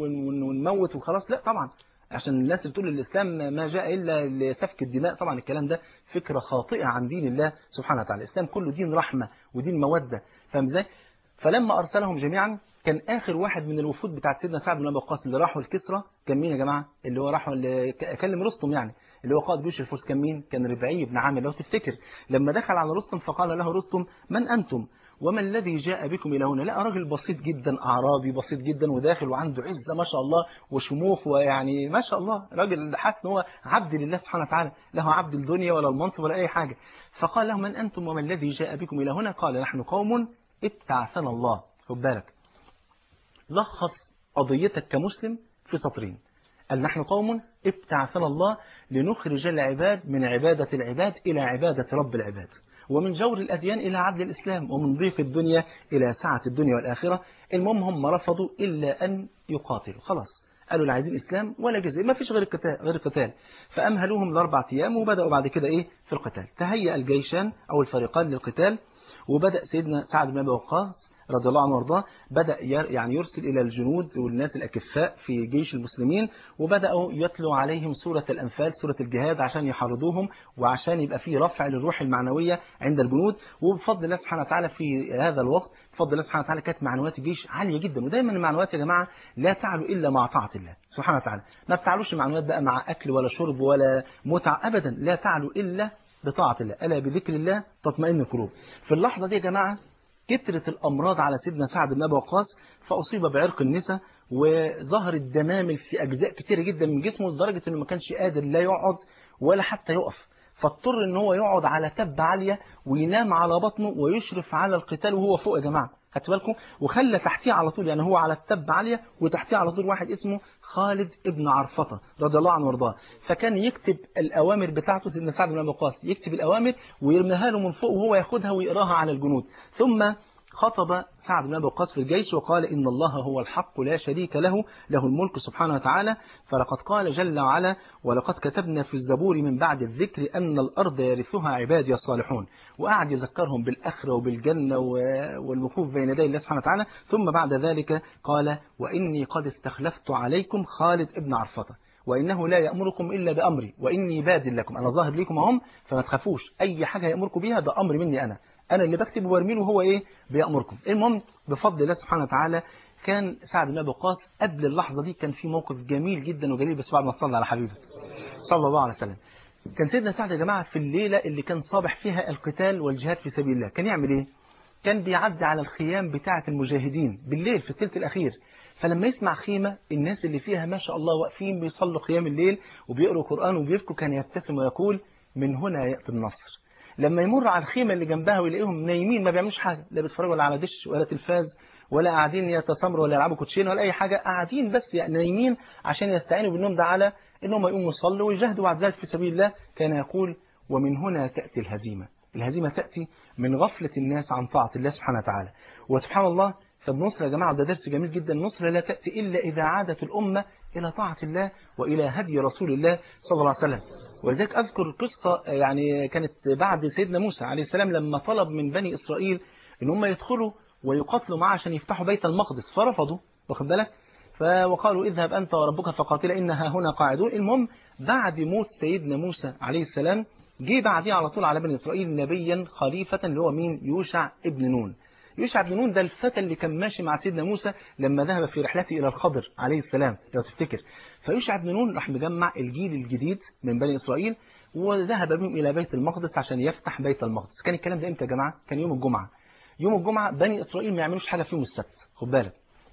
ونموت وخلاص لا طبعا عشان الناس اللي بتقول الإسلام ما جاء إلا لسفك الدماء طبعا الكلام ده فكرة خاطئة عن دين الله سبحانه وتعالى الإسلام كله دين رحمة ودين مودة فاهم ازاي فلما أرسلهم جميعا كان آخر واحد من الوفود بتاعت سيدنا سعد بن أبي وقاص اللي راحوا الكسرى كان مين يا جماعة اللي هو راحوا اللي كلم رستم يعني اللي هو قائد جيوش الفرس كان مين كان ربعي بن عامر لو تفتكر لما دخل على رستم فقال له رستم من أنتم وما الذي جاء بكم إلى هنا لا راجل بسيط جدا أعرابي بسيط جدا وداخل وعنده عزة ما شاء الله وشموخ ويعني ما شاء الله راجل حاسس ان هو عبد لله سبحانه وتعالى له عبد الدنيا ولا المنصب ولا أي حاجة فقال له من أنتم وما الذي جاء بكم إلى هنا قال نحن قوم ابتعثنا الله خد بالك لخص قضيتك كمسلم في سطرين قال نحن قوم ابتعثنا الله لنخرج العباد من عبادة العباد إلى عبادة رب العباد ومن جور الأديان إلى عدل الإسلام ومن ضيق الدنيا إلى سعة الدنيا والآخرة المهم هم رفضوا إلا أن يقاتلوا خلاص قالوا لا عايزين إسلام ولا جزية ما فيش غير القتال غير القتال فأمهلوهم لأربع أيام وبدأوا بعد كده إيه في القتال تهيأ الجيشان أو الفريقان للقتال وبدأ سيدنا سعد بن أبي وقاص رضي الله عنه وارضاه بدأ ير- يعني يرسل إلى الجنود والناس الأكفاء في جيش المسلمين وبدأوا يتلوا عليهم سورة الأنفال سورة الجهاد عشان يحرضوهم وعشان يبقى فيه رفع للروح المعنوية عند الجنود وبفضل الله سبحانه وتعالى في هذا الوقت بفضل الله سبحانه وتعالى كانت معنويات الجيش عالية جدا ودايما المعنويات يا جماعة لا تعلو إلا مع طاعة الله سبحانه وتعالى ما بتعلوش المعنويات بقى مع أكل ولا شرب ولا متعة أبدا لا تعلو إلا بطاعة الله ألا بذكر الله تطمئن القلوب في اللحظة دي يا جماعة كترت الأمراض على سيدنا سعد بن أبي وقاص فأصيب بعرق النساء وظهرت دمامل في أجزاء كتيرة جدا من جسمه لدرجة أنه ما كانش قادر لا يقعد ولا حتى يقف فاضطر ان هو يقعد على تبة عالية وينام على بطنه ويشرف على القتال وهو فوق يا جماعة هاتوا بالكم وخلى تحتيه على طول يعني هو على التبة عالية وتحتيه على طول واحد اسمه خالد ابن عرفطة رضي الله عنه وارضاه فكان يكتب الأوامر بتاعته سيدنا سعد بن أبي وقاص يكتب الأوامر ويرميها له من فوق وهو ياخدها ويقراها على الجنود ثم خطب سعد بن أبي وقاص في الجيش وقال إن الله هو الحق لا شريك له له الملك سبحانه وتعالى فلقد قال جل وعلا ولقد كتبنا في الزبور من بعد الذكر أن الأرض يرثها عبادي الصالحون وقعد يذكرهم بالآخرة وبالجنة و- والوقوف بين يدي الله سبحانه وتعالى ثم بعد ذلك قال وإني قد استخلفت عليكم خالد ابن عرفطة وإنه لا يأمركم إلا بأمري وإني باد لكم أنا ظاهر لكم أهم فما تخافوش أي حاجة يأمركم بها ده أمر مني أنا أنا اللي بكتب وارميله وهو إيه بيأمركم المهم بفضل الله سبحانه وتعالى كان سعد بن أبي وقاص قبل اللحظة دي كان في موقف جميل جدا وجميل بس بعد ما صلى على حبيبه صلى الله عليه وسلم كان سيدنا سعد يا جماعة في الليلة اللي كان صابح فيها القتال والجهاد في سبيل الله كان يعمل إيه كان بيعدي على الخيام بتاعة المجاهدين بالليل في الثلث الأخير فلما يسمع خيمة الناس اللي فيها ما شاء الله واقفين بيصلوا قيام الليل وبيقروا قرآن وبيبكوا كان يبتسم ويقول من هنا يأتي النصر لما يمر على الخيمة اللي جنبها ويلاقيهم نايمين ما بيعملوش حاجة لا بيتفرجوا ولا على دش ولا تلفاز ولا قاعدين يتسامروا ولا يلعبوا كوتشين ولا أي حاجة قاعدين بس يعني نايمين عشان يستعينوا بالنوم ده على إنهم يقوموا يصلوا ويجاهدوا بعد ذلك في سبيل الله كان يقول ومن هنا تأتي الهزيمة الهزيمة تأتي من غفلة الناس عن طاعة الله سبحانه وتعالى وسبحان الله فالنصر يا جماعة ده درس جميل جدا النصر لا تأتي إلا إذا عادت الأمة إلى طاعة الله وإلى هدي رسول الله صلى الله عليه وسلم ولذلك أذكر قصة يعني كانت بعد سيدنا موسى عليه السلام لما طلب من بني إسرائيل إن هم يدخلوا ويقاتلوا معه عشان يفتحوا بيت المقدس فرفضوا واخد بالك ف- وقالوا اذهب أنت وربك فقاتلا إنها هنا قاعدون المهم بعد موت سيدنا موسى عليه السلام جه بعديه على طول على بني إسرائيل نبيا خليفة اللي هو مين يوشع ابن نون يوشع بن نون ده الفتى اللي كان ماشي مع سيدنا موسى لما ذهب في رحلته إلى الخضر عليه السلام لو تفتكر فيوشع بن نون راح مجمع الجيل الجديد من بني إسرائيل وذهب بهم إلى بيت المقدس عشان يفتح بيت المقدس كان الكلام ده إمتى يا جماعة كان يوم الجمعة يوم الجمعة بني إسرائيل ما يعملوش حاجة في يوم السبت خد بالك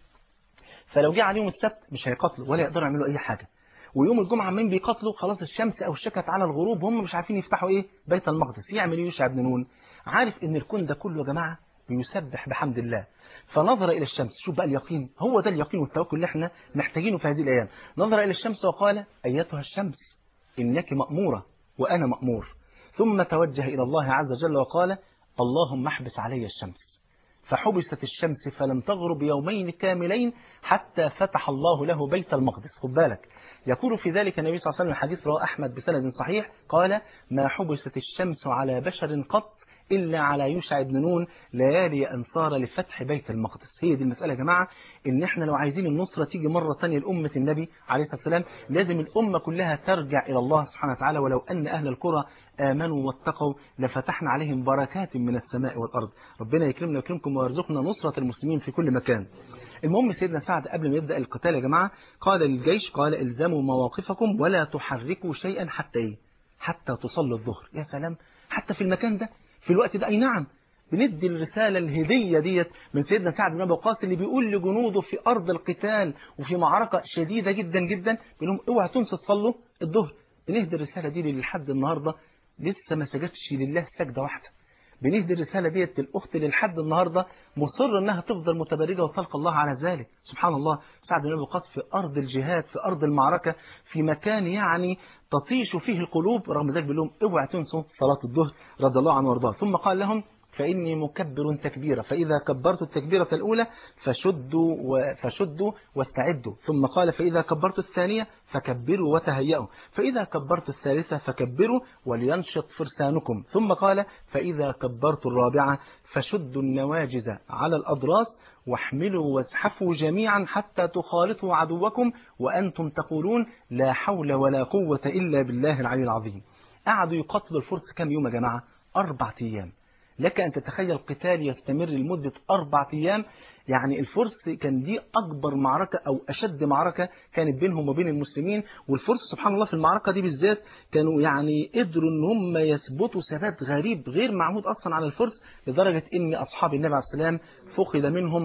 فلو جه عليهم السبت مش هيقاتلوا ولا يقدروا يعملوا أي حاجة ويوم الجمعة مين بيقاتلوا خلاص الشمس أو شكت على الغروب هم مش عارفين يفتحوا إيه بيت المقدس يعمل إيه يوشع بن نون عارف إن الكون ده كله يا جماعة بيسبح بحمد الله فنظر إلى الشمس شوف بقى اليقين هو ده اليقين والتوكل اللي احنا محتاجينه في هذه الأيام نظر إلى الشمس وقال أيتها الشمس إنك مأمورة وأنا مأمور ثم توجه إلى الله عز وجل وقال اللهم احبس علي الشمس فحبست الشمس فلم تغرب يومين كاملين حتى فتح الله له بيت المقدس خد بالك يقول في ذلك النبي صلى الله عليه وسلم الحديث رواه أحمد بسند صحيح قال ما حبست الشمس على بشر قط إلا على يوشع بن نون ليالي أنصار لفتح بيت المقدس هي دي المسألة يا جماعة إن إحنا لو عايزين النصرة تيجي مرة تانية لأمة النبي عليه الصلاة والسلام لازم الأمة كلها ترجع إلى الله سبحانه وتعالى ولو أن أهل القرى آمنوا واتقوا لفتحنا عليهم بركات من السماء والأرض ربنا يكرمنا ويكرمكم ويرزقنا نصرة المسلمين في كل مكان المهم سيدنا سعد قبل ما يبدأ القتال يا جماعة قال للجيش قال الزموا مواقفكم ولا تحركوا شيئا حتى إيه حتى تصلوا الظهر يا سلام حتى في المكان ده في الوقت ده أي نعم بندي الرسالة الهدية ديت من سيدنا سعد بن أبي وقاص اللي بيقول لجنوده في أرض القتال وفي معركة شديدة جدا جدا بيقول لهم اوعى تنسوا تصلوا الظهر بنهدي الرسالة دي اللي لحد النهاردة لسه ما سجدش لله سجدة واحدة بنهدي الرسالة ديت للأخت اللي لحد النهاردة مصر إنها تفضل متبرجة وتلقى الله على ذلك سبحان الله سعد بن أبي وقاص في أرض الجهاد في أرض المعركة في مكان يعني تطيش فيه القلوب رغم ذلك بيقول لهم اوعى تنسوا صلاة الظهر رضي الله عنه وارضاه ثم قال لهم فإني مكبر تكبيرا فإذا كبرت التكبيرة الأولى فشدوا و- فشدوا واستعدوا ثم قال فإذا كبرت الثانية فكبروا وتهيئوا فإذا كبرت الثالثة فكبروا ولينشط فرسانكم ثم قال فإذا كبرت الرابعة فشدوا النواجز على الأضراس واحملوا وازحفوا جميعا حتى تخالطوا عدوكم وأنتم تقولون لا حول ولا قوة إلا بالله العلي العظيم قعدوا يقاتلوا الفرس كم يوم يا جماعة أربع أيام لك أن تتخيل قتال يستمر لمدة أربع أيام يعني الفرس كان دي أكبر معركة أو أشد معركة كانت بينهم وبين المسلمين والفرس سبحان الله في المعركة دي بالذات كانوا يعني قدروا أن هم يثبتوا ثبات غريب غير معهود أصلا على الفرس لدرجة أن أصحاب النبي عليه السلام فقد منهم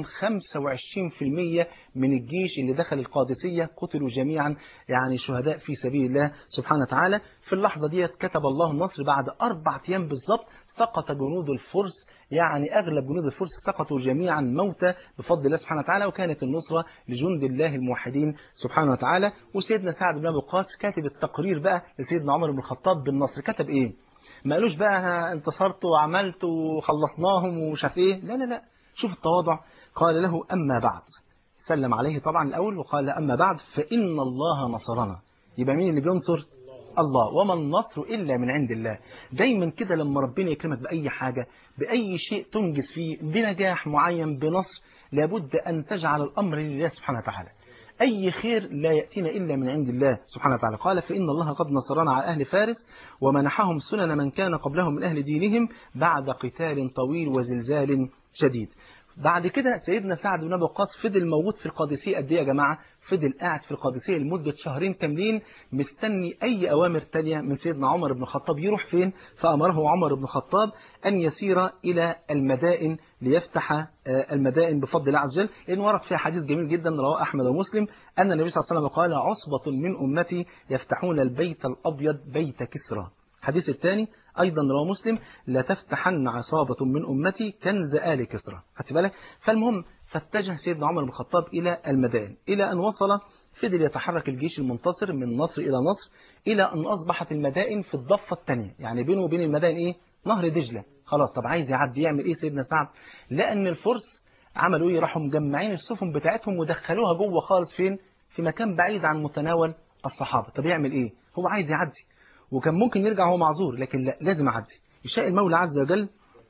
25% من الجيش اللي دخل القادسية قتلوا جميعا يعني شهداء في سبيل الله سبحانه وتعالى في اللحظة دي كتب الله النصر بعد أربع أيام بالضبط سقط جنود الفرس يعني أغلب جنود الفرس سقطوا جميعا موتى بفضل الله سبحانه وتعالى وكانت النصرة لجند الله الموحدين سبحانه وتعالى وسيدنا سعد بن أبي وقاص كاتب التقرير بقى لسيدنا عمر بن الخطاب بالنصر كتب إيه ما قالوش بقى أنا انتصرت وعملت وخلصناهم ومش عارف إيه لا لا لا شوف التواضع قال له أما بعد سلم عليه طبعا الأول وقال أما بعد فإن الله نصرنا يبقى مين اللي بينصر الله وما النصر إلا من عند الله دايما كده لما ربنا يكرمك بأي حاجة بأي شيء تنجز فيه بنجاح معين بنصر لابد أن تجعل الأمر لله سبحانه وتعالى أي خير لا يأتينا إلا من عند الله سبحانه وتعالى قال فإن الله قد نصرنا على أهل فارس ومنحهم سنن من كان قبلهم من أهل دينهم بعد قتال طويل وزلزال شديد بعد كده سيدنا سعد بن ابي وقاص فضل موجود في القادسيه قد ايه يا جماعه فضل قاعد في القادسيه لمده شهرين كاملين مستني اي اوامر تانية من سيدنا عمر بن الخطاب يروح فين فامره عمر بن الخطاب ان يسير الى المدائن ليفتح آه، المدائن بفضل الله عز وجل لان ورد فيها حديث جميل جدا رواه احمد ومسلم ان النبي صلى الله عليه وسلم قال عصبه من امتي يفتحون البيت الابيض بيت كسرى الحديث الثاني أيضا رواه مسلم لا تفتحن عصابة من أمتي كنز آل كسرى خدت بالك فالمهم فاتجه سيدنا عمر بن الخطاب إلى المدائن إلى أن وصل فضل يتحرك الجيش المنتصر من نصر إلى نصر إلى أن أصبحت المدائن في الضفة الثانية يعني بينه وبين المدائن إيه نهر دجلة خلاص طب عايز يعدي يعمل إيه سيدنا سعد لأن الفرس عملوا إيه راحوا مجمعين السفن بتاعتهم ودخلوها جوه خالص فين في مكان بعيد عن متناول الصحابة طب يعمل إيه هو عايز يعدي وكان ممكن يرجع هو معذور لكن لا لازم يعدي يشاء المولى عز وجل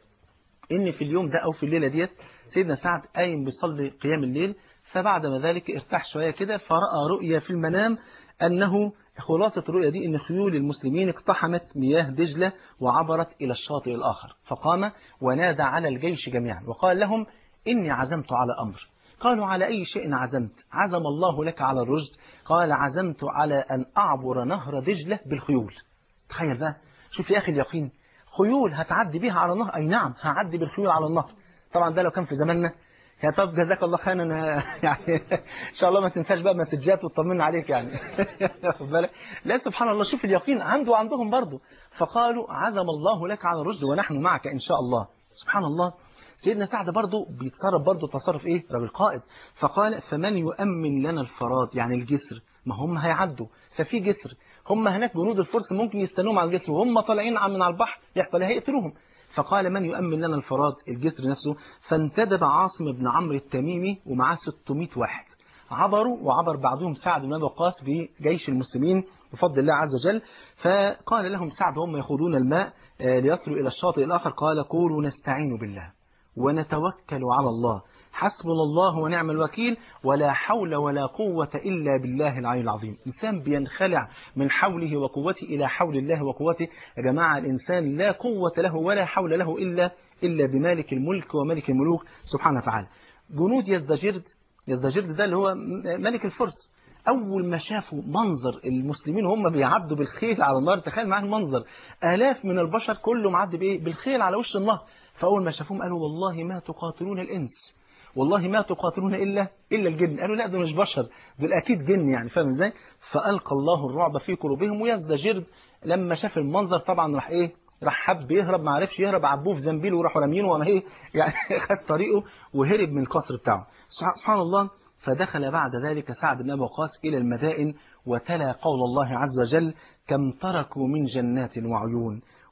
ان في اليوم ده او في الليله ديت سيدنا سعد قايم بيصلي قيام الليل فبعد ما ذلك ارتاح شويه كده فراى رؤيا في المنام انه خلاصة الرؤيا دي ان خيول المسلمين اقتحمت مياه دجلة وعبرت الى الشاطئ الاخر فقام ونادى على الجيش جميعا وقال لهم اني عزمت على امر قالوا على أي شيء عزمت عزم الله لك على الرشد قال عزمت على أن أعبر نهر دجلة بالخيول تخيل بقى شوف يا أخي اليقين خيول هتعدي بيها على النهر أي نعم هعدي بالخيول على النهر طبعا ده لو كان في زماننا يا طب جزاك الله خيرا انا يعني ان شاء الله ما تنساش بقى مسجات وتطمنا عليك يعني واخد بالك لا سبحان الله شوف اليقين عنده وعندهم برضه فقالوا عزم الله لك على الرشد ونحن معك ان شاء الله سبحان الله سيدنا سعد برضه بيتصرف برضه تصرف ايه راجل قائد فقال فمن يؤمن لنا الفراد يعني الجسر ما هم هيعدوا ففي جسر هم هناك جنود الفرس ممكن يستنوهم على الجسر وهم طالعين من على البحر يحصل ايه هيقتلوهم فقال من يؤمن لنا الفراد الجسر نفسه فانتدب عاصم بن عمرو التميمي ومعاه 600 واحد عبروا وعبر بعضهم سعد بن ابي وقاص بجيش المسلمين بفضل الله عز وجل فقال لهم سعد هم يخوضون الماء آه، ليصلوا الى الشاطئ الاخر قال قولوا نستعين بالله ونتوكل على الله حسبنا الله ونعم الوكيل ولا حول ولا قوة إلا بالله العلي العظيم إنسان بينخلع من حوله وقوته إلى حول الله وقوته يا جماعة الإنسان لا قوة له ولا حول له إلا إلا بمالك الملك وملك الملوك سبحانه وتعالى جنود يزدجرد يزدجرد ده اللي هو ملك الفرس أول ما شافوا منظر المسلمين وهم بيعدوا بالخيل على النار تخيل معاك المنظر آلاف من البشر كله معدي بإيه بالخيل على وش النهر فأول ما شافوهم قالوا والله ما تقاتلون الإنس والله ما تقاتلون إلا إلا الجن قالوا لا دول مش بشر دول أكيد جن يعني فاهم إزاي فألقى الله الرعب في قلوبهم ويزدجر لما شاف المنظر طبعا راح إيه راح حب يهرب ما عرفش يهرب عبوه في زنبيل وراحوا رامينه وما ايه يعني خد طريقه وهرب من القصر بتاعه سبحان الله فدخل بعد ذلك سعد بن ابي وقاص الى المدائن وتلا قول الله عز وجل كم تركوا من جنات وعيون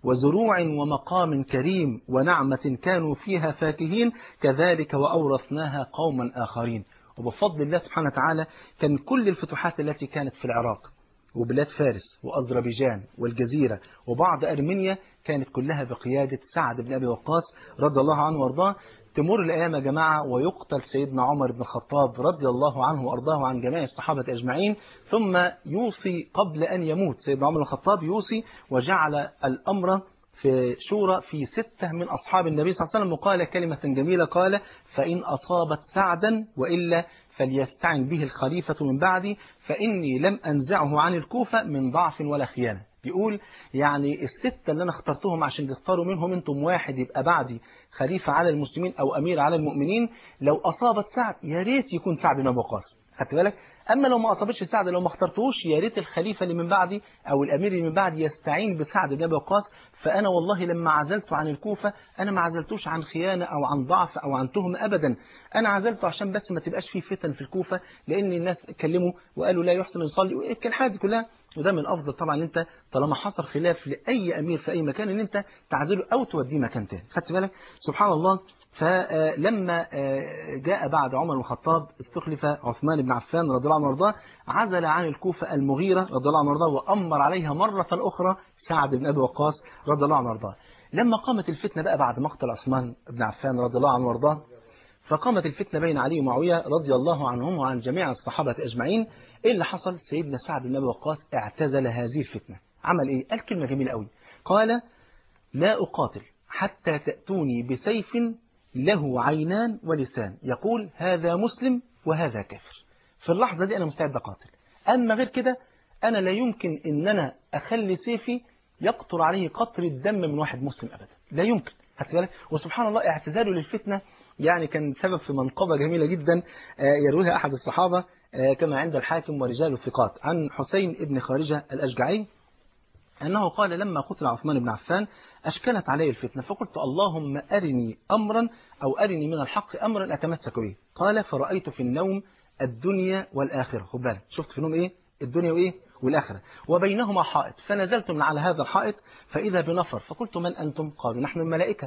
وزروع ومقام كريم ونعمة كانوا فيها فاكهين كذلك وأورثناها قوما آخرين وبفضل الله سبحانه وتعالى كان كل الفتوحات التي كانت في العراق وبلاد فارس وأذربيجان والجزيرة وبعض أرمينيا كانت كلها بقيادة سعد بن أبي وقاص رضي الله عنه وارضاه تمر الأيام يا جماعة ويقتل سيدنا عمر بن الخطاب رضي الله عنه وأرضاه عن جميع الصحابة أجمعين ثم يوصي قبل أن يموت سيدنا عمر بن الخطاب يوصي وجعل الأمر في شورى في ستة من أصحاب النبي صلى الله عليه وسلم وقال كلمة جميلة قال فإن أصابت سعدا وإلا فليستعن به الخليفة من بعدي فإني لم أنزعه عن الكوفة من ضعف ولا خيانة بيقول يعني الستة اللي أنا اخترتهم عشان تختاروا منهم أنتم واحد يبقى بعدي خليفة على المسلمين أو أمير على المؤمنين لو أصابت سعد يا ريت يكون سعد بن أبي وقاص خدت بالك أما لو ما أصابتش سعد لو ما اخترتوش يا ريت الخليفة اللي من بعدي أو الأمير اللي من بعدي يستعين بسعد بن أبي وقاص فأنا والله لما عزلته عن الكوفة أنا ما عزلتوش عن خيانة أو عن ضعف أو عن تهمة أبدا أنا عزلته عشان بس ما تبقاش فيه فتن في الكوفة لأن الناس اتكلموا وقالوا لا يحسن يصلي الحاجة دي كلها وده من الافضل طبعا ان انت طالما حصل خلاف لاي امير في اي مكان ان انت تعزله او توديه مكان تاني خدت بالك سبحان الله فلما جاء بعد عمر بن الخطاب استخلف عثمان بن عفان رضي الله عنه وارضاه عزل عن الكوفة المغيرة رضي الله عنه وارضاه وأمر عليها مرة أخرى سعد بن أبي وقاص رضي الله عنه وارضاه لما قامت الفتنة بقى بعد مقتل عثمان بن عفان رضي الله عنه وارضاه فقامت الفتنة بين علي ومعاوية رضي الله عنهم وعن جميع الصحابة أجمعين إيه اللي حصل سيدنا سعد بن أبي وقاص اعتزل هذه الفتنة عمل إيه قال كلمة جميلة قوي قال لا أقاتل حتى تأتوني بسيف له عينان ولسان يقول هذا مسلم وهذا كافر في اللحظة دي أنا مستعد أقاتل أما غير كده أنا لا يمكن إن أنا أخلي سيفي يقطر عليه قطر الدم من واحد مسلم أبدا لا يمكن خدت بالك وسبحان الله اعتزاله للفتنة يعني كان سبب في منقبة جميلة جدا يرويها أحد الصحابة كما عند الحاكم ورجال الثقات عن حسين ابن خارجة الأشجعي أنه قال لما قتل عثمان بن عفان أشكلت علي الفتنة فقلت اللهم أرني أمرا أو أرني من الحق أمرا أتمسك به قال فرأيت في النوم الدنيا والآخرة خد بالك شفت في النوم إيه الدنيا وإيه والآخرة وبينهما حائط فنزلت من على هذا الحائط فإذا بنفر فقلت من أنتم قالوا نحن الملائكة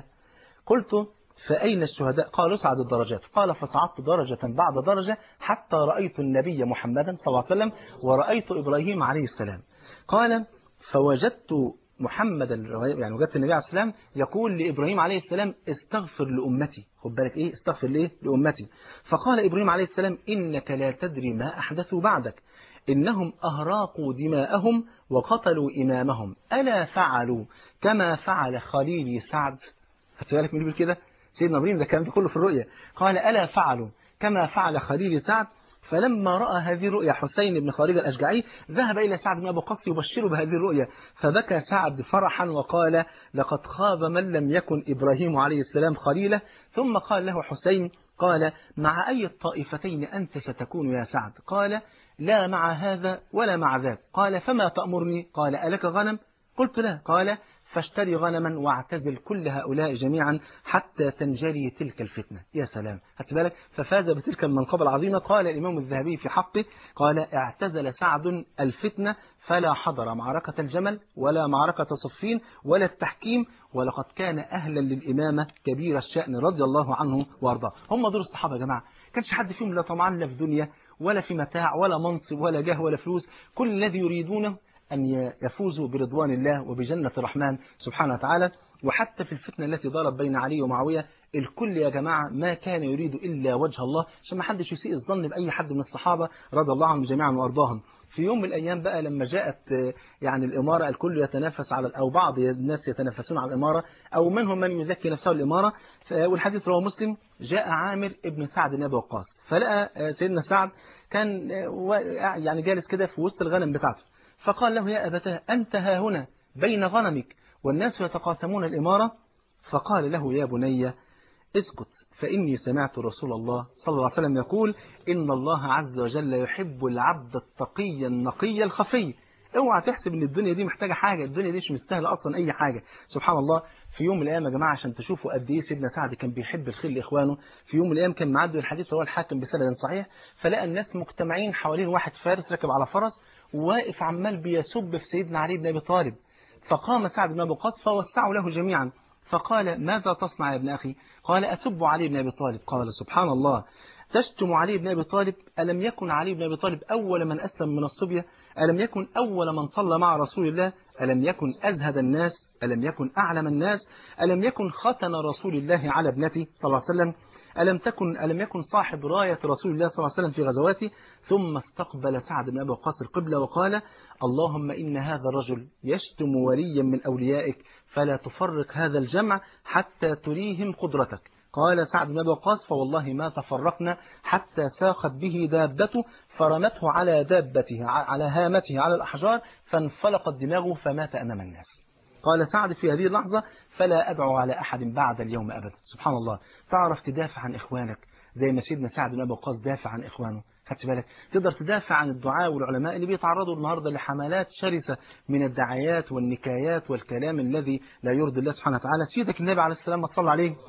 قلت فأين الشهداء قالوا صعد الدرجات قال فصعدت درجة بعد درجة حتى رأيت النبي محمدا صلى الله عليه وسلم ورأيت إبراهيم عليه السلام قال فوجدت محمدا يعني وجدت النبي عليه السلام يقول لإبراهيم عليه السلام استغفر لأمتي خد بالك إيه استغفر ليه لأمتي فقال إبراهيم عليه السلام إنك لا تدري ما أحدثوا بعدك إنهم أهراقوا دماءهم وقتلوا إمامهم ألا فعلوا كما فعل خليلي سعد خدت بالك من كده سيدنا إبراهيم ده كان كله في الرؤيا قال ألا فعلوا كما فعل خليل سعد فلما رأى هذه الرؤيا حسين بن خارج الأشجعي ذهب إلى سعد بن أبي وقاص يبشره بهذه الرؤيا فبكى سعد فرحا وقال لقد خاب من لم يكن إبراهيم عليه السلام خليله ثم قال له حسين قال مع أي الطائفتين أنت ستكون يا سعد قال لا مع هذا ولا مع ذاك قال فما تأمرني قال ألك غنم قلت لا قال فاشتري غنما واعتزل كل هؤلاء جميعا حتى تنجلي تلك الفتنة يا سلام هات بالك ففاز بتلك المنقبة العظيمة قال الإمام الذهبي في حقه قال اعتزل سعد الفتنة فلا حضر معركة الجمل ولا معركة صفين ولا التحكيم ولقد كان أهلا للإمامة كبير الشأن رضي الله عنه وارضاه هم دول الصحابة يا جماعة كانش حد فيهم لا طمعان لا في دنيا ولا في متاع ولا منصب ولا جاه ولا فلوس كل الذي يريدونه أن يفوزوا برضوان الله وبجنة الرحمن سبحانه وتعالى وحتى في الفتنة التي ضرب بين علي ومعاوية الكل يا جماعة ما كان يريد إلا وجه الله عشان ما حدش يسيء الظن بأي حد من الصحابة رضي الله عنهم جميعا وأرضاهم في يوم من الأيام بقى لما جاءت يعني الإمارة الكل يتنافس على أو بعض الناس يتنافسون على الإمارة أو منهم من يزكي نفسه الإمارة والحديث رواه مسلم جاء عامر ابن سعد بن أبي وقاص فلقى سيدنا سعد كان يعني جالس كده في وسط الغنم بتاعته فقال له يا أبتاه أنت ها هنا بين غنمك والناس يتقاسمون الإمارة فقال له يا بني اسكت فإني سمعت رسول الله صلى الله عليه وسلم يقول إن الله عز وجل يحب العبد التقي النقي الخفي اوعى تحسب ان الدنيا دي محتاجه حاجه الدنيا دي مش مستاهله اصلا اي حاجه سبحان الله في يوم من الايام يا جماعه عشان تشوفوا قد ايه سيدنا سعد كان بيحب الخير لاخوانه في يوم من الايام كان معدي الحديث هو الحاكم بسند صحيح فلقى الناس مجتمعين حوالين واحد فارس راكب على فرس وواقف عمال بيسب في سيدنا علي بن ابي طالب فقام سعد بن أبي وقاص فوسعوا له جميعا فقال ماذا تصنع يا ابن أخي قال أسب علي بن أبي طالب قال سبحان الله تشتم علي بن أبي طالب ألم يكن علي بن أبي طالب أول من أسلم من الصبية ألم يكن أول من صلى مع رسول الله ألم يكن أزهد الناس ألم يكن أعلم الناس ألم يكن ختن رسول الله على ابنته صلى الله عليه وسلم ألم تكن ألم يكن صاحب راية رسول الله صلى الله عليه وسلم في غزواته ثم استقبل سعد بن أبي وقاص القبلة وقال اللهم إن هذا الرجل يشتم وليا من أوليائك فلا تفرق هذا الجمع حتى تريهم قدرتك قال سعد بن أبي وقاص فوالله ما تفرقنا حتى ساقت به دابته فرمته على دابته على هامته على الأحجار فانفلقت دماغه فمات أمام الناس قال سعد في هذه اللحظة فلا أدعو على أحد بعد اليوم أبدا سبحان الله تعرف تدافع عن إخوانك زي ما سيدنا سعد بن أبي وقاص دافع عن إخوانه خدت بالك تقدر تدافع عن الدعاء والعلماء اللي بيتعرضوا النهارده لحملات شرسة من الدعايات والنكايات والكلام الذي لا يرضي الله سبحانه وتعالى سيدك النبي عليه السلام ما تصلى عليه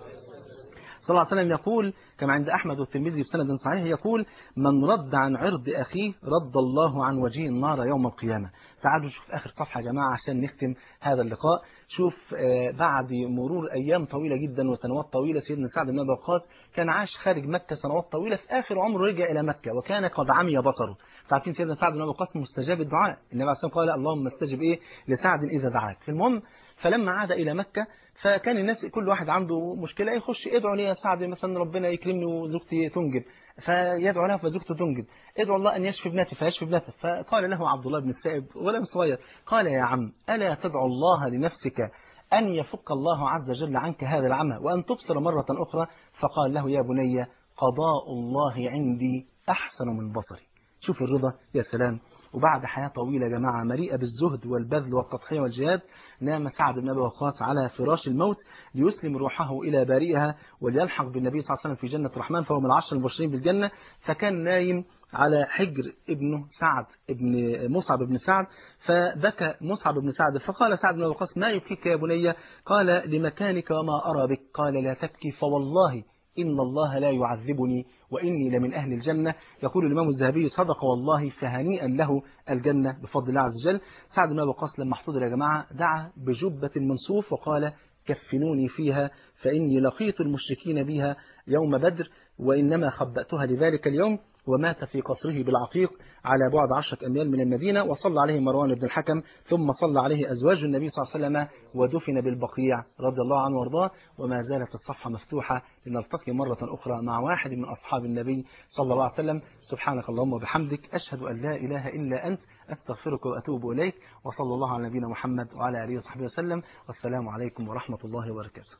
صلى الله عليه وسلم يقول كما عند أحمد والترمذي بسند صحيح يقول من رد عن عرض أخيه رد الله عن وجهه النار يوم القيامة تعالوا نشوف آخر صفحة يا جماعة عشان نختم هذا اللقاء شوف بعد مرور أيام طويلة جدا وسنوات طويلة سيدنا سعد بن أبي وقاص كان عاش خارج مكة سنوات طويلة في آخر عمره رجع إلى مكة وكان قد عمي بصره فعارفين سيدنا سعد بن أبي وقاص مستجاب الدعاء النبي عليه الصلاة والسلام قال اللهم استجب إيه لسعد إذا دعاك المهم فلما عاد إلى مكة فكان الناس كل واحد عنده مشكلة يخش ادعوا لي يا سعد مثلا ربنا يكرمني وزوجتي تنجب فيدعو لها فزوجته تنجب ادعو الله أن يشفي ابنتي فيشفي ابنته فقال له عبد الله بن السائب غلام صغير قال يا عم ألا تدعو الله لنفسك أن يفك الله عز وجل عنك هذا العمى وأن تبصر مرة أخرى فقال له يا بني قضاء الله عندي أحسن من بصري شوف الرضا يا سلام وبعد حياة طويلة يا جماعة مليئة بالزهد والبذل والتضحية والجهاد نام سعد بن أبي وقاص على فراش الموت ليسلم روحه إلى بارئها وليلحق بالنبي صلى الله عليه وسلم في جنة الرحمن فهو من العشر المبشرين بالجنة فكان نايم على حجر ابنه سعد ابن مصعب بن سعد فبكى مصعب بن سعد فقال سعد بن وقاص ما يبكيك يا بني قال لمكانك وما أرى بك قال لا تبكي فوالله إن الله لا يعذبني وإني لمن أهل الجنة يقول الإمام الذهبي صدق والله فهنيئا له الجنة بفضل الله عز وجل سعد بن أبي وقاص لما احتضر يا جماعة دعا بجبة من صوف وقال كفنوني فيها فإني لقيت المشركين بها يوم بدر وإنما خبأتها لذلك اليوم ومات في قصره بالعقيق على بعد عشرة أميال من المدينة وصلى عليه مروان بن الحكم ثم صلى عليه أزواج النبي صلى الله عليه وسلم ودفن بالبقيع رضي الله عنه وارضاه وما زالت الصفحة مفتوحة لنلتقي مرة أخرى مع واحد من أصحاب النبي صلى الله عليه وسلم سبحانك اللهم وبحمدك أشهد أن لا إله إلا أنت أستغفرك وأتوب إليك وصلى الله على نبينا محمد وعلى آله وصحبه وسلم والسلام عليكم ورحمة الله وبركاته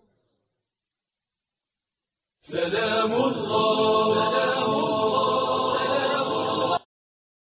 سلام الله سلام الله